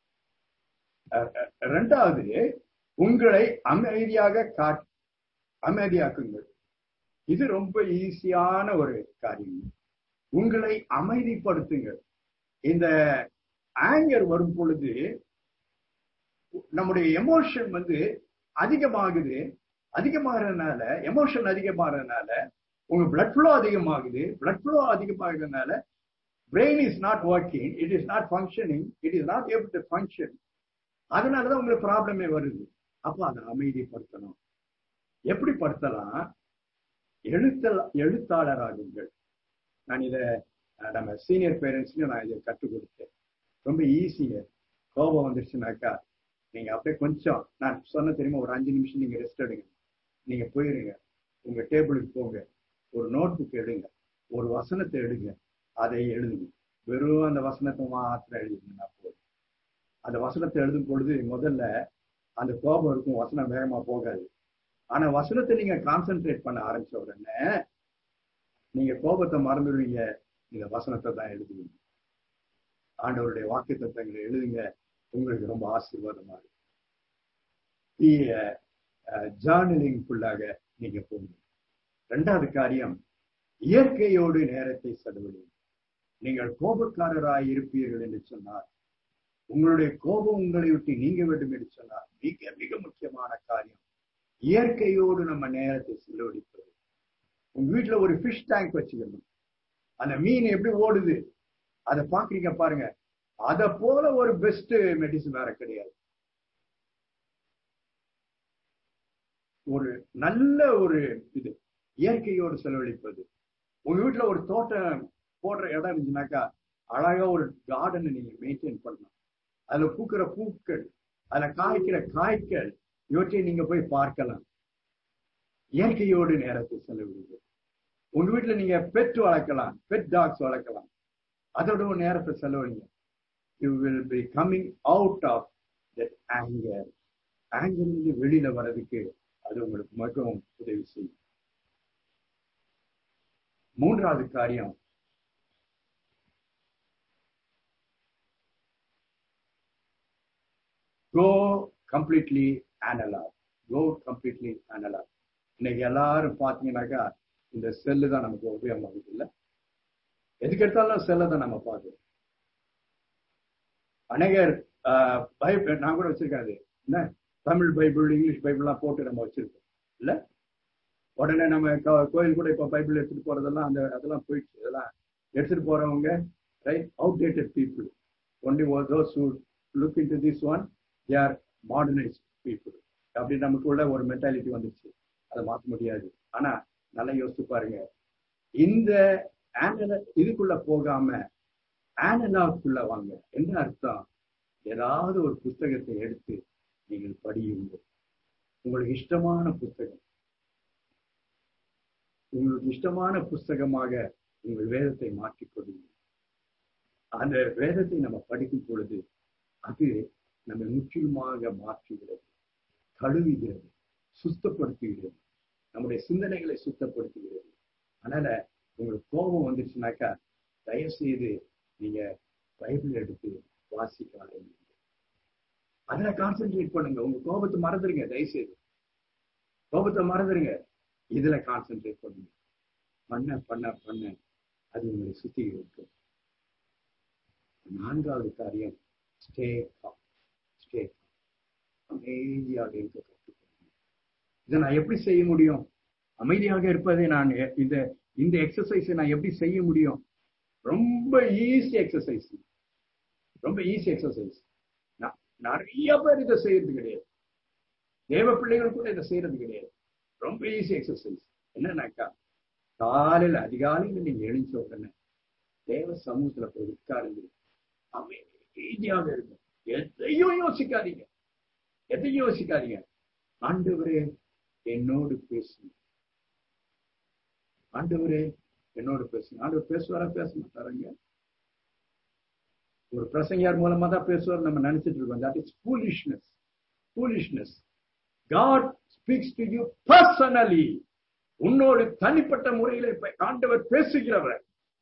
ரெண்டாவது உங்களை அமைதியாக காட் அமைதியாக்குங்கள் இது ரொம்ப ஈஸியான ஒரு காரியம் உங்களை அமைதிப்படுத்துங்கள் இந்த ஆங்கர் வரும் பொழுது நம்முடைய எமோஷன் வந்து அதிகமாகுது அதிகமாகறதுனால எமோஷன் அதிகமாகறதுனால உங்க பிளட் ஃப்ளோ அதிகமாகுது பிளட் ஃப்ளோ அதிகமாகிறதுனால brain is not working it is not functioning it is not able to function அதனாலதான் உங்களுக்கு ப்ராப்ளமே வருது அப்போ அதை அமைதிப்படுத்தணும் எப்படி படுத்தலாம் எழுத்தல் எழுத்தாளர் ஆகுங்கள் நான் இதை நம்ம சீனியர் பேரண்ட்ஸ்லயும் நான் இதை கற்றுக் கொடுத்தேன் ரொம்ப ஈஸிங்க கோபம் வந்துருச்சுனாக்கா நீங்க அப்படியே கொஞ்சம் நான் சொன்ன தெரியுமா ஒரு அஞ்சு நிமிஷம் நீங்க ரெஸ்ட் எடுங்க நீங்க போயிருங்க உங்க டேபிளுக்கு போங்க ஒரு நோட் புக் எடுங்க ஒரு வசனத்தை எடுங்க அதை எழுதுங்க வெறும் அந்த வசனத்தை மாத்திரம் எழுதிங்கன்னா போதும் அந்த வசனத்தை எழுதும் பொழுது முதல்ல அந்த கோபம் இருக்கும் வசனம் வேகமா போகாது ஆனா வசனத்தை நீங்க கான்சென்ட்ரேட் பண்ண ஆரம்பிச்ச உடனே நீங்க கோபத்தை மறந்துடுவீங்க நீங்க வசனத்தை தான் எழுதுவீங்க ஆண்டவருடைய வாக்கு தத்துவங்களை எழுதுங்க உங்களுக்கு ரொம்ப ஆசீர்வாதமா இருக்கும் ஜேர்னலிங்குள்ளாக நீங்க போங்க ரெண்டாவது காரியம் இயற்கையோடு நேரத்தை செலவிடுங்க நீங்கள் கோபக்காரராய் இருப்பீர்கள் என்று சொன்னார் உங்களுடைய கோபம் உங்களை விட்டு நீங்க வேண்டும் என்று சொன்னார் மிக மிக முக்கியமான காரியம் இயற்கையோடு நம்ம நேரத்தை செலவழிப்பது உங்க வீட்டுல ஒரு ஃபிஷ் டேங்க் வச்சுக்கணும் அந்த மீன் எப்படி ஓடுது அதை பாக்குறீங்க பாருங்க அத போல ஒரு பெஸ்ட் மெடிசன் வேற கிடையாது ஒரு நல்ல ஒரு இது இயற்கையோடு செலவழிப்பது உங்க வீட்டுல ஒரு தோட்டம் போடுற இடம் இருந்துச்சுனாக்கா அழகா ஒரு கார்டனை நீங்க மெயின்டைன் பண்ணலாம் அதுல பூக்கிற பூக்கள் அதுல காய்க்கிற காய்கள் இவற்றை நீங்க போய் பார்க்கலாம் இயற்கையோடு நேரத்தை செலவிடுங்க உங்க வீட்டுல நீங்க பெட் வளர்க்கலாம் பெட் டாக்ஸ் வளர்க்கலாம் அதோட ஒரு நேரத்தை செலவழிங்க you will be coming out of that anger anger வெளியில வர்றதுக்கு அது உங்களுக்கு மிகவும் உதவி செய்யும் மூன்றாவது காரியம் go completely analog go completely analog இன்னைக்கு எல்லாரும் பாத்தீங்கன்னாக்கா இந்த செல்லு தான் நமக்கு உபயோகமாகுது இல்லை எதுக்கு எடுத்தாலும் செல்லை தான் நம்ம பார்க்கிறோம் அநேகர் பைபிள் நான் கூட வச்சிருக்கேன் அது என்ன தமிழ் பைபிள் இங்கிலீஷ் பைபிள்லாம் போட்டு நம்ம வச்சிருக்கோம் இல்ல உடனே நம்ம கோ- கோயில் கூட இப்ப பைபிள் எடுத்துட்டு போறதெல்லாம் அந்த அதெல்லாம் போயிடுச்சு இதெல்லாம் எடுத்துட்டு போறவங்க right outdated people only those who look into this one they are modernised people அப்படி நமக்குள்ள ஒரு மென்டாலிட்டி வந்துருச்சு அதை மாற்ற முடியாது ஆனா நல்லா யோசிச்சு பாருங்க இந்த ஆனல இதுக்குள்ள போகாம ஆனலாவுக்குள்ள வாங்க என்ன அர்த்தம் ஏதாவது ஒரு புத்தகத்தை எடுத்து நீங்கள் படியுங்கள் உங்களுக்கு இஷ்டமான புத்தகம் உங்களுக்கு இஷ்டமான புஸ்தகமாக உங்கள் வேதத்தை மாற்றிக் கொள்ளுங்கள் அந்த வேதத்தை நம்ம படிக்கும் பொழுது அது நம்ம முற்றிலுமாக மாற்றுகிறது கழுவுகிறது சுத்தப்படுத்துகிறது நம்முடைய சிந்தனைகளை சுத்தப்படுத்துகிறது அதனால உங்களுக்கு கோபம் வந்துருச்சுனாக்கா தயவு செய்து நீங்க பைபிள் எடுத்து வாசிக்க ஆரம்பிங்க அதுல கான்சென்ட்ரேட் பண்ணுங்க உங்க கோபத்தை மறந்துருங்க தயவு செய்து கோபத்தை மறந்துருங்க இதுல கான்சென்ட்ரேட் பண்ணுங்க பண்ண பண்ண பண்ண அது உங்களை சுத்திகரிக்கும் நான்காவது காரியம் ஸ்டே ஸ்டே அமைதியாக இருக்க கற்றுக்கொள்ளுங்க இதை நான் எப்படி செய்ய முடியும் அமைதியாக இருப்பதை நான் எ- இந்த இந்த எக்ஸசைஸை நான் எப்படி செய்ய முடியும் ரொம்ப ஈஸி எக்ஸசைஸ் ரொம்ப ஈஸி எக்ஸசைஸ் நிறைய பேர் இதை செய்யறது கிடையாது தேவ பிள்ளைகள் கூட இதை செய்யறது கிடையாது ரொம்ப ஈஸி எக்ஸசைஸ் என்னன்னாக்கா காலையில அதிகாலையில நீங்க எழுந்த உடனே தேவ சமூகத்துல போய் உட்காருங்க அமைதியாக இருக்கும் எதையும் யோசிக்காதீங்க எதையும் யோசிக்காதீங்க ஆண்டவரே என்னோடு பேசுங்க ஆண்டவரே என்னோடு பேசுங்க ஆண்டவர் பேசுவாரா பேச மாட்டாருங்க ஒரு பிரசங்கியார் மூலமா தான் பேசுவார் நம்ம நினைச்சிட்டு இருக்கோம் that is foolishness foolishness God speaks to you personally உன்னோடு தனிப்பட்ட முறையில் இப்ப ஆண்டவர் பேசுகிறவர்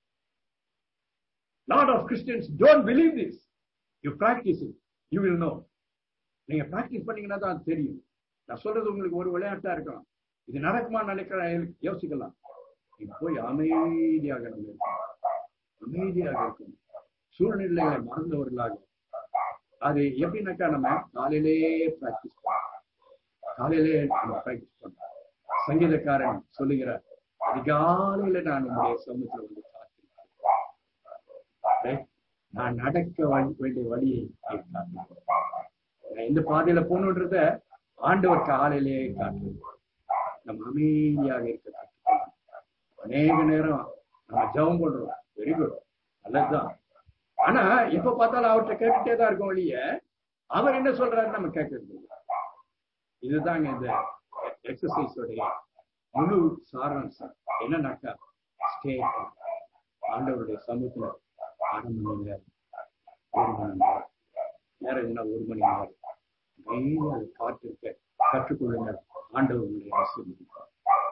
lot of Christians don't believe this you practice it you will know நீங்க பிராக்டிஸ் பண்ணீங்கன்னா தான் அது தெரியும் நான் சொல்றது உங்களுக்கு ஒரு விளையாட்டா இருக்கும் இது நடக்குமா நினைக்கிற யோசிக்கலாம் நீ போய் அமைதியாக நம்ம இருக்கணும் அமைதியாக இருக்கணும் சூழ்நிலைகளை மறந்தவர்களாக அது எப்படின்னாக்கா நம்ம காலையிலேயே பிராக்டிஸ் பண்ணணும் காலையிலே நம்ம பிராக்டிஸ் பண்ணணும் சங்கீதக்காரன் சொல்லுகிறார் அதிகாலையில நான் உங்களுடைய சமூகத்துல வந்து காத்திருக்கிறேன் நான் நடக்க வழி- வேண்டிய வழியை நீர் காட்டுகிறேன். நான் எந்த பாதையில போகணுன்றத ஆண்டவர் காலையிலேயே காட்டுறது நம்ம அமைதியாக இருக்க கற்றுக்கொள்ளணும் அநேக நேரம் நம்ம ஜெபம் பண்றோம் வெரி குட் நல்லதுதான் ஆனா எப்ப பார்த்தாலும் அவர்கிட்ட கேட்டுட்டே தான் இருக்கும் வழிய அவர் என்ன சொல்றாரு நம்ம கேட்கறது இல்ல. இதுதாங்க இந்த எக்ஸசைஸ் உடைய முழு சாராம்சம் என்னன்னாக்கா ஸ்டே ஆண்டவருடைய சமூகத்துல அரை மணி நேரம் ஒரு மணி நேரம் நேரம் என்ன ஒரு மணி நேரம் மெயினாக அதை காத்திருக்க கற்றுக்கொள்ளுங்க ஆண்டவர் உங்களை ஆசீர்வதிப்பார்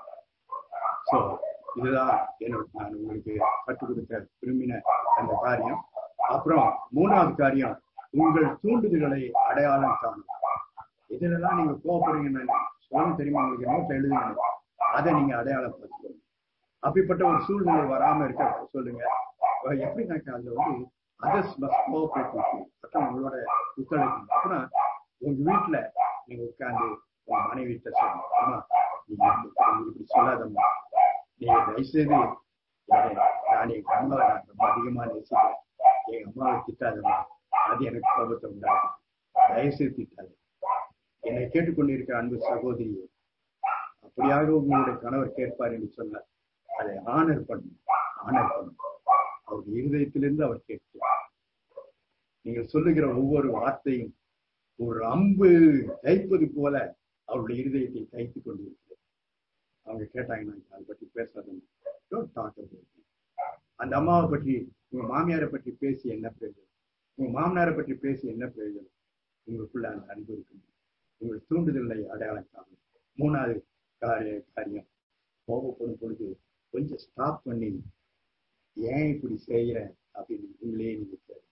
சோ இதுதான் என்னோட நான் உங்களுக்கு கற்றுக் கொடுக்க விரும்பின அந்த காரியம் அப்புறம் மூணாவது காரியம் உங்கள் தூண்டுதல்களை அடையாளம் காணும் இதுலலாம் நீங்க கோவப்படுறீங்கன்னு சொல்ல தெரியுமா உங்களுக்கு நோட்ல எழுதுங்க அதை நீங்க அடையாளம் பார்த்துக்கோங்க அப்படிப்பட்ட ஒரு சூழ்நிலை வராம இருக்க சொல்லுங்க அஹ் எப்படின்னாக்கா அதுல வந்து அதர்ஸ் மஸ்ட் கோஆபரேட் அப்புறம் உங்களோட ஒத்துழைக்கணும் அப்புறம் உங்க வீட்டுல நீங்க உட்கார்ந்து உங்க மனைவிட்ட சொல்லணும் ஆமா நீங்க இப்படி- நீங்க இப்படி சொல்லாதம்மா நீங்க தயவுசெய்து என்னை- நான் எங்க அம்மாவை நான் ரொம்ப அதிகமா நேசிக்கிறேன் எங்க அம்மாவை திட்டாதம்மா அது எனக்கு கோபத்தை உண்டாகும் தயவுசெய்து திட்டாது என்னை கேட்டுக்கொண்டிருக்கிற அன்பு சகோதரியே அப்படியாக உங்களுடைய கணவர் கேட்பார் என்று சொன்னார் அதை ஆனர் பண்ணும் ஆனர் பண்ணும் அவருடைய இருதயத்திலிருந்து அவர் கேட்கிறார் நீங்கள் சொல்லுகிற ஒவ்வொரு வார்த்தையும் ஒரு அம்பு தைப்பது போல அவருடைய இருதயத்தை தைத்துக் கொண்டிருக்கிறது அவங்க கேட்டாங்கன்னா அதை பற்றி பேசாதீங்க Don't talk about it. அந்த அம்மாவை பற்றி உங்க மாமியாரை பற்றி பேசி என்ன பிரயோஜனம் உங்க மாமனாரை பற்றி பேசி என்ன பிரயோஜனம் உங்களுக்குள்ள அந்த அன்பு இருக்கணும் உங்கள் தூண்டுதலை அடையாளம் காணும் மூணாவது காரிய காரியம் கோபப்படும் பொழுது கொஞ்சம் ஸ்டாப் பண்ணி ஏன் இப்படி செய்யற அப்படின்னு உங்களே நீங்க கேளுங்க.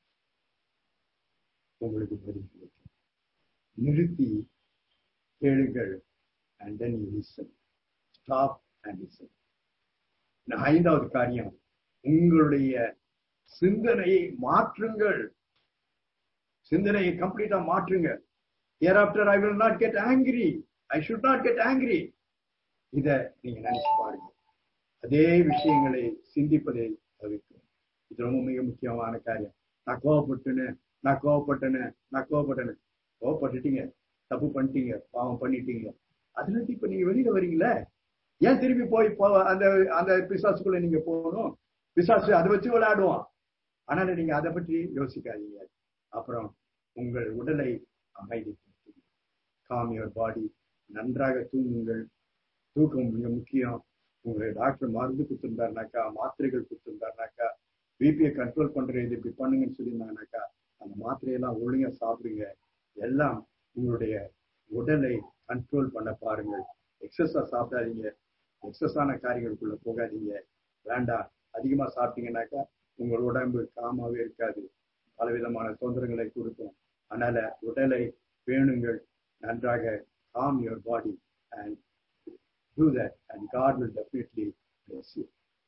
உங்களுக்கு பதில் கிடைக்கும் நிறுத்தி கேளுங்கள் and then you listen stop and listen ஐந்தாவது காரியம் உங்களுடைய சிந்தனையை மாற்றுங்கள் சிந்தனையை கம்ப்ளீட்டா மாற்றுங்க hereafter I will not get angry. I should not get angry. இத நீங்க நினைச்சு பாருங்க அதே விஷயங்களை சிந்திப்பதை தவிர்க்கும் இது ரொம்ப மிக முக்கியமான காரியம் நான் கோவப்பட்டுன்னு நான் கோவப்பட்டேன்னு நான் கோவப்பட்டேன்னு கோவப்பட்டுட்டீங்க தப்பு பண்ணிட்டீங்க பாவம் பண்ணிட்டீங்க அதுல இருந்து இப்ப நீங்க வெளியில வரீங்களே ஏன் திரும்பி போய் போ- அந்த அந்த பிசாசுக்குள்ள நீங்க போகணும் பிசாசு அதை வச்சு விளையாடுவான் ஆனாலும் நீங்க அதை பற்றி யோசிக்காதீங்க அப்புறம் உங்கள் உடலை அமைதிப்படுத்துங்க காம் யுவர் பாடி நன்றாக தூங்குங்கள் தூக்கம் மிக முக்கியம் உங்களுக்கு டாக்டர் மருந்து கொடுத்துருந்தாருனாக்கா மாத்திரைகள் கொடுத்துருந்தாருனாக்கா பிபியை கண்ட்ரோல் பண்றது இப்படி பண்ணுங்கன்னு சொல்லியிருந்தாங்கனாக்கா அந்த மாத்திரையெல்லாம் ஒழுங்கா சாப்பிடுங்க எல்லாம் உங்களுடைய உடலை கண்ட்ரோல் பண்ண பாருங்கள் எக்ஸஸா சாப்பிடாதீங்க எக்ஸஸான காரியங்களுக்குள்ள போகாதீங்க வேண்டாம் அதிகமா சாப்பிட்டீங்கன்னாக்கா உங்கள் உடம்பு காமாவே இருக்காது பலவிதமான தொந்தரங்களை கொடுக்கும் அதனால உடலை பேணுங்கள் நன்றாக calm your body and do that and God will definitely bless you.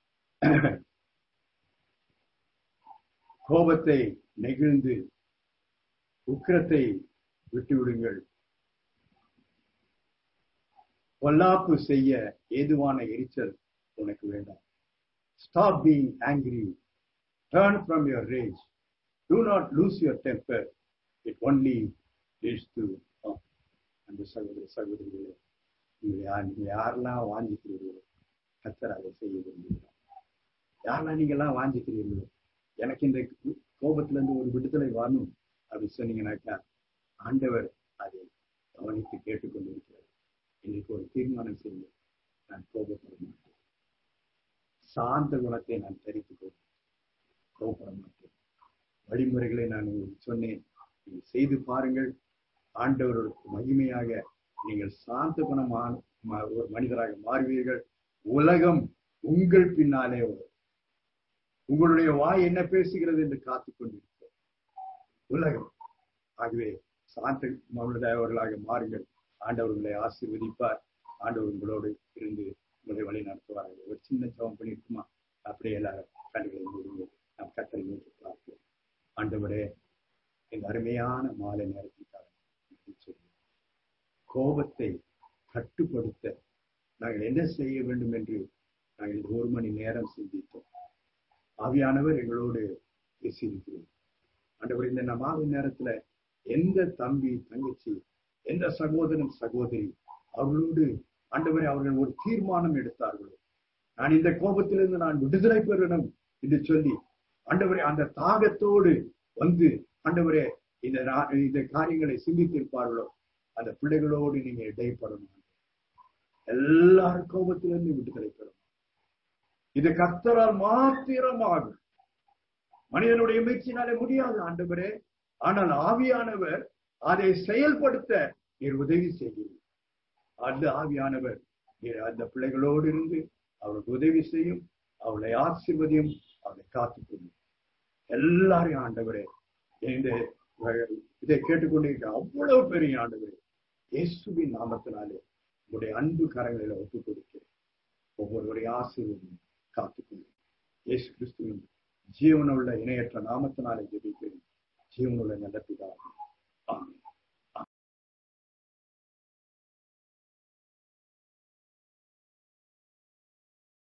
கோபத்தை நெகிழ்ந்து உக்கிரத்தை விட்டுவிடுங்கள் பொல்லாப்பு செய்ய ஏதுவான எரிச்சல் உனக்கு வேண்டாம் stop being angry turn from your rage do not lose your temper it only leads to அந்த சகோதர சகோதரிகளே நீங்க யார் நீங்க யாரெல்லாம் வாஞ்சிக்கிறீர்களோ கத்தர் அதை செய்ய விரும்புகிறார் யாரெல்லாம் நீங்க எல்லாம் வாஞ்சிக்கிறீர்களோ எனக்கு இந்த கோபத்துல இருந்து ஒரு விடுதலை வரணும் அப்படின்னு சொன்னீங்கன்னாக்கா ஆண்டவர் அதை கவனித்து கேட்டுக்கொண்டிருக்கிறார் இன்னைக்கு ஒரு தீர்மானம் செய்ய நான் கோபப்பட மாட்டேன் சாந்த குணத்தை நான் தெரிந்து கொள்வேன் கோபப்பட மாட்டேன் வழிமுறைகளை நான் உங்களுக்கு சொன்னேன் நீங்கள் செய்து பாருங்கள் ஆண்டவருக்கு மகிமையாக நீங்கள் சாந்த குணமான ம- ஒரு மனிதராக மாறுவீர்கள் உலகம் உங்கள் பின்னாலே வரும் உங்களுடைய வாய் என்ன பேசுகிறது என்று காத்துக் கொண்டிருக்கிறது உலகம் ஆகவே சாந்த மனுடையவர்களாக மாறுங்கள் ஆண்டவர் உங்களை ஆசீர்வதிப்பார் ஆண்டவர் உங்களோடு இருந்து உங்களை வழி நடத்துவார்கள் ஒரு சின்ன ஜெபம் பண்ணிருக்குமா அப்படியே எல்லாரும் கண்களை மூடுங்க நாம் கத்தரை நோக்கி பார்ப்போம் ஆண்டவரே இந்த அருமையான மாலை நேரத்திற்காக நன்றி சொல்லுவோம் கோபத்தை கட்டுப்படுத்த நாங்கள் என்ன செய்ய வேண்டும் என்று நாங்கள் இந்த ஒரு மணி நேரம் சிந்தித்தோம் ஆவியானவர் எங்களோடு பேசியிருக்கிறோம் ஆண்டவர் இந்த ந- மாலை நேரத்துல எந்த தம்பி தங்கச்சி எந்த சகோதரன் சகோதரி அவர்களோடு ஆண்டவரை அவர்கள் ஒரு தீர்மானம் எடுத்தார்களோ நான் இந்த கோபத்திலிருந்து நான் விடுதலை பெறணும் என்று சொல்லி ஆண்டவரே அந்த தாகத்தோடு வந்து ஆண்டவரே இந்த நா- இந்த காரியங்களை சிந்தித்திருப்பார்களோ அந்த பிள்ளைகளோடு நீங்க இடைப்படணும் எல்லாரும் கோபத்திலிருந்து விடுதலை பெறணும் இது கர்த்தரால் மாத்திரமாகும் மனிதனுடைய முயற்சினாலே முடியாது ஆண்டவரே ஆனால் ஆவியானவர் அதை செயல்படுத்த நீர் உதவி செய்யும் அந்த ஆவியானவர் நீர் அந்த பிள்ளைகளோடு இருந்து அவருக்கு உதவி செய்யும் அவளை ஆசீர்வதியும் அவளை காத்துக்கொள்ளும் எல்லாரையும் ஆண்டவரே இந்த இதை கேட்டுக்கொண்டிருக்கிற அவ்வளவு பெரிய ஆண்டவரே இயேசுவின் நாமத்தினாலே உங்களுடைய அன்பு கரங்களில் ஒப்புக் கொடுக்கிறேன் ஒவ்வொருவருடைய ஆசீர்வதியும் காத்துக்கொள்ளும் இயேசு கிறிஸ்துவின் ஜீவனுள்ள இணையற்ற நாமத்தினாலே ஜெபிக்கிறேன் ஜீவனுள்ள நல்ல பிதாவே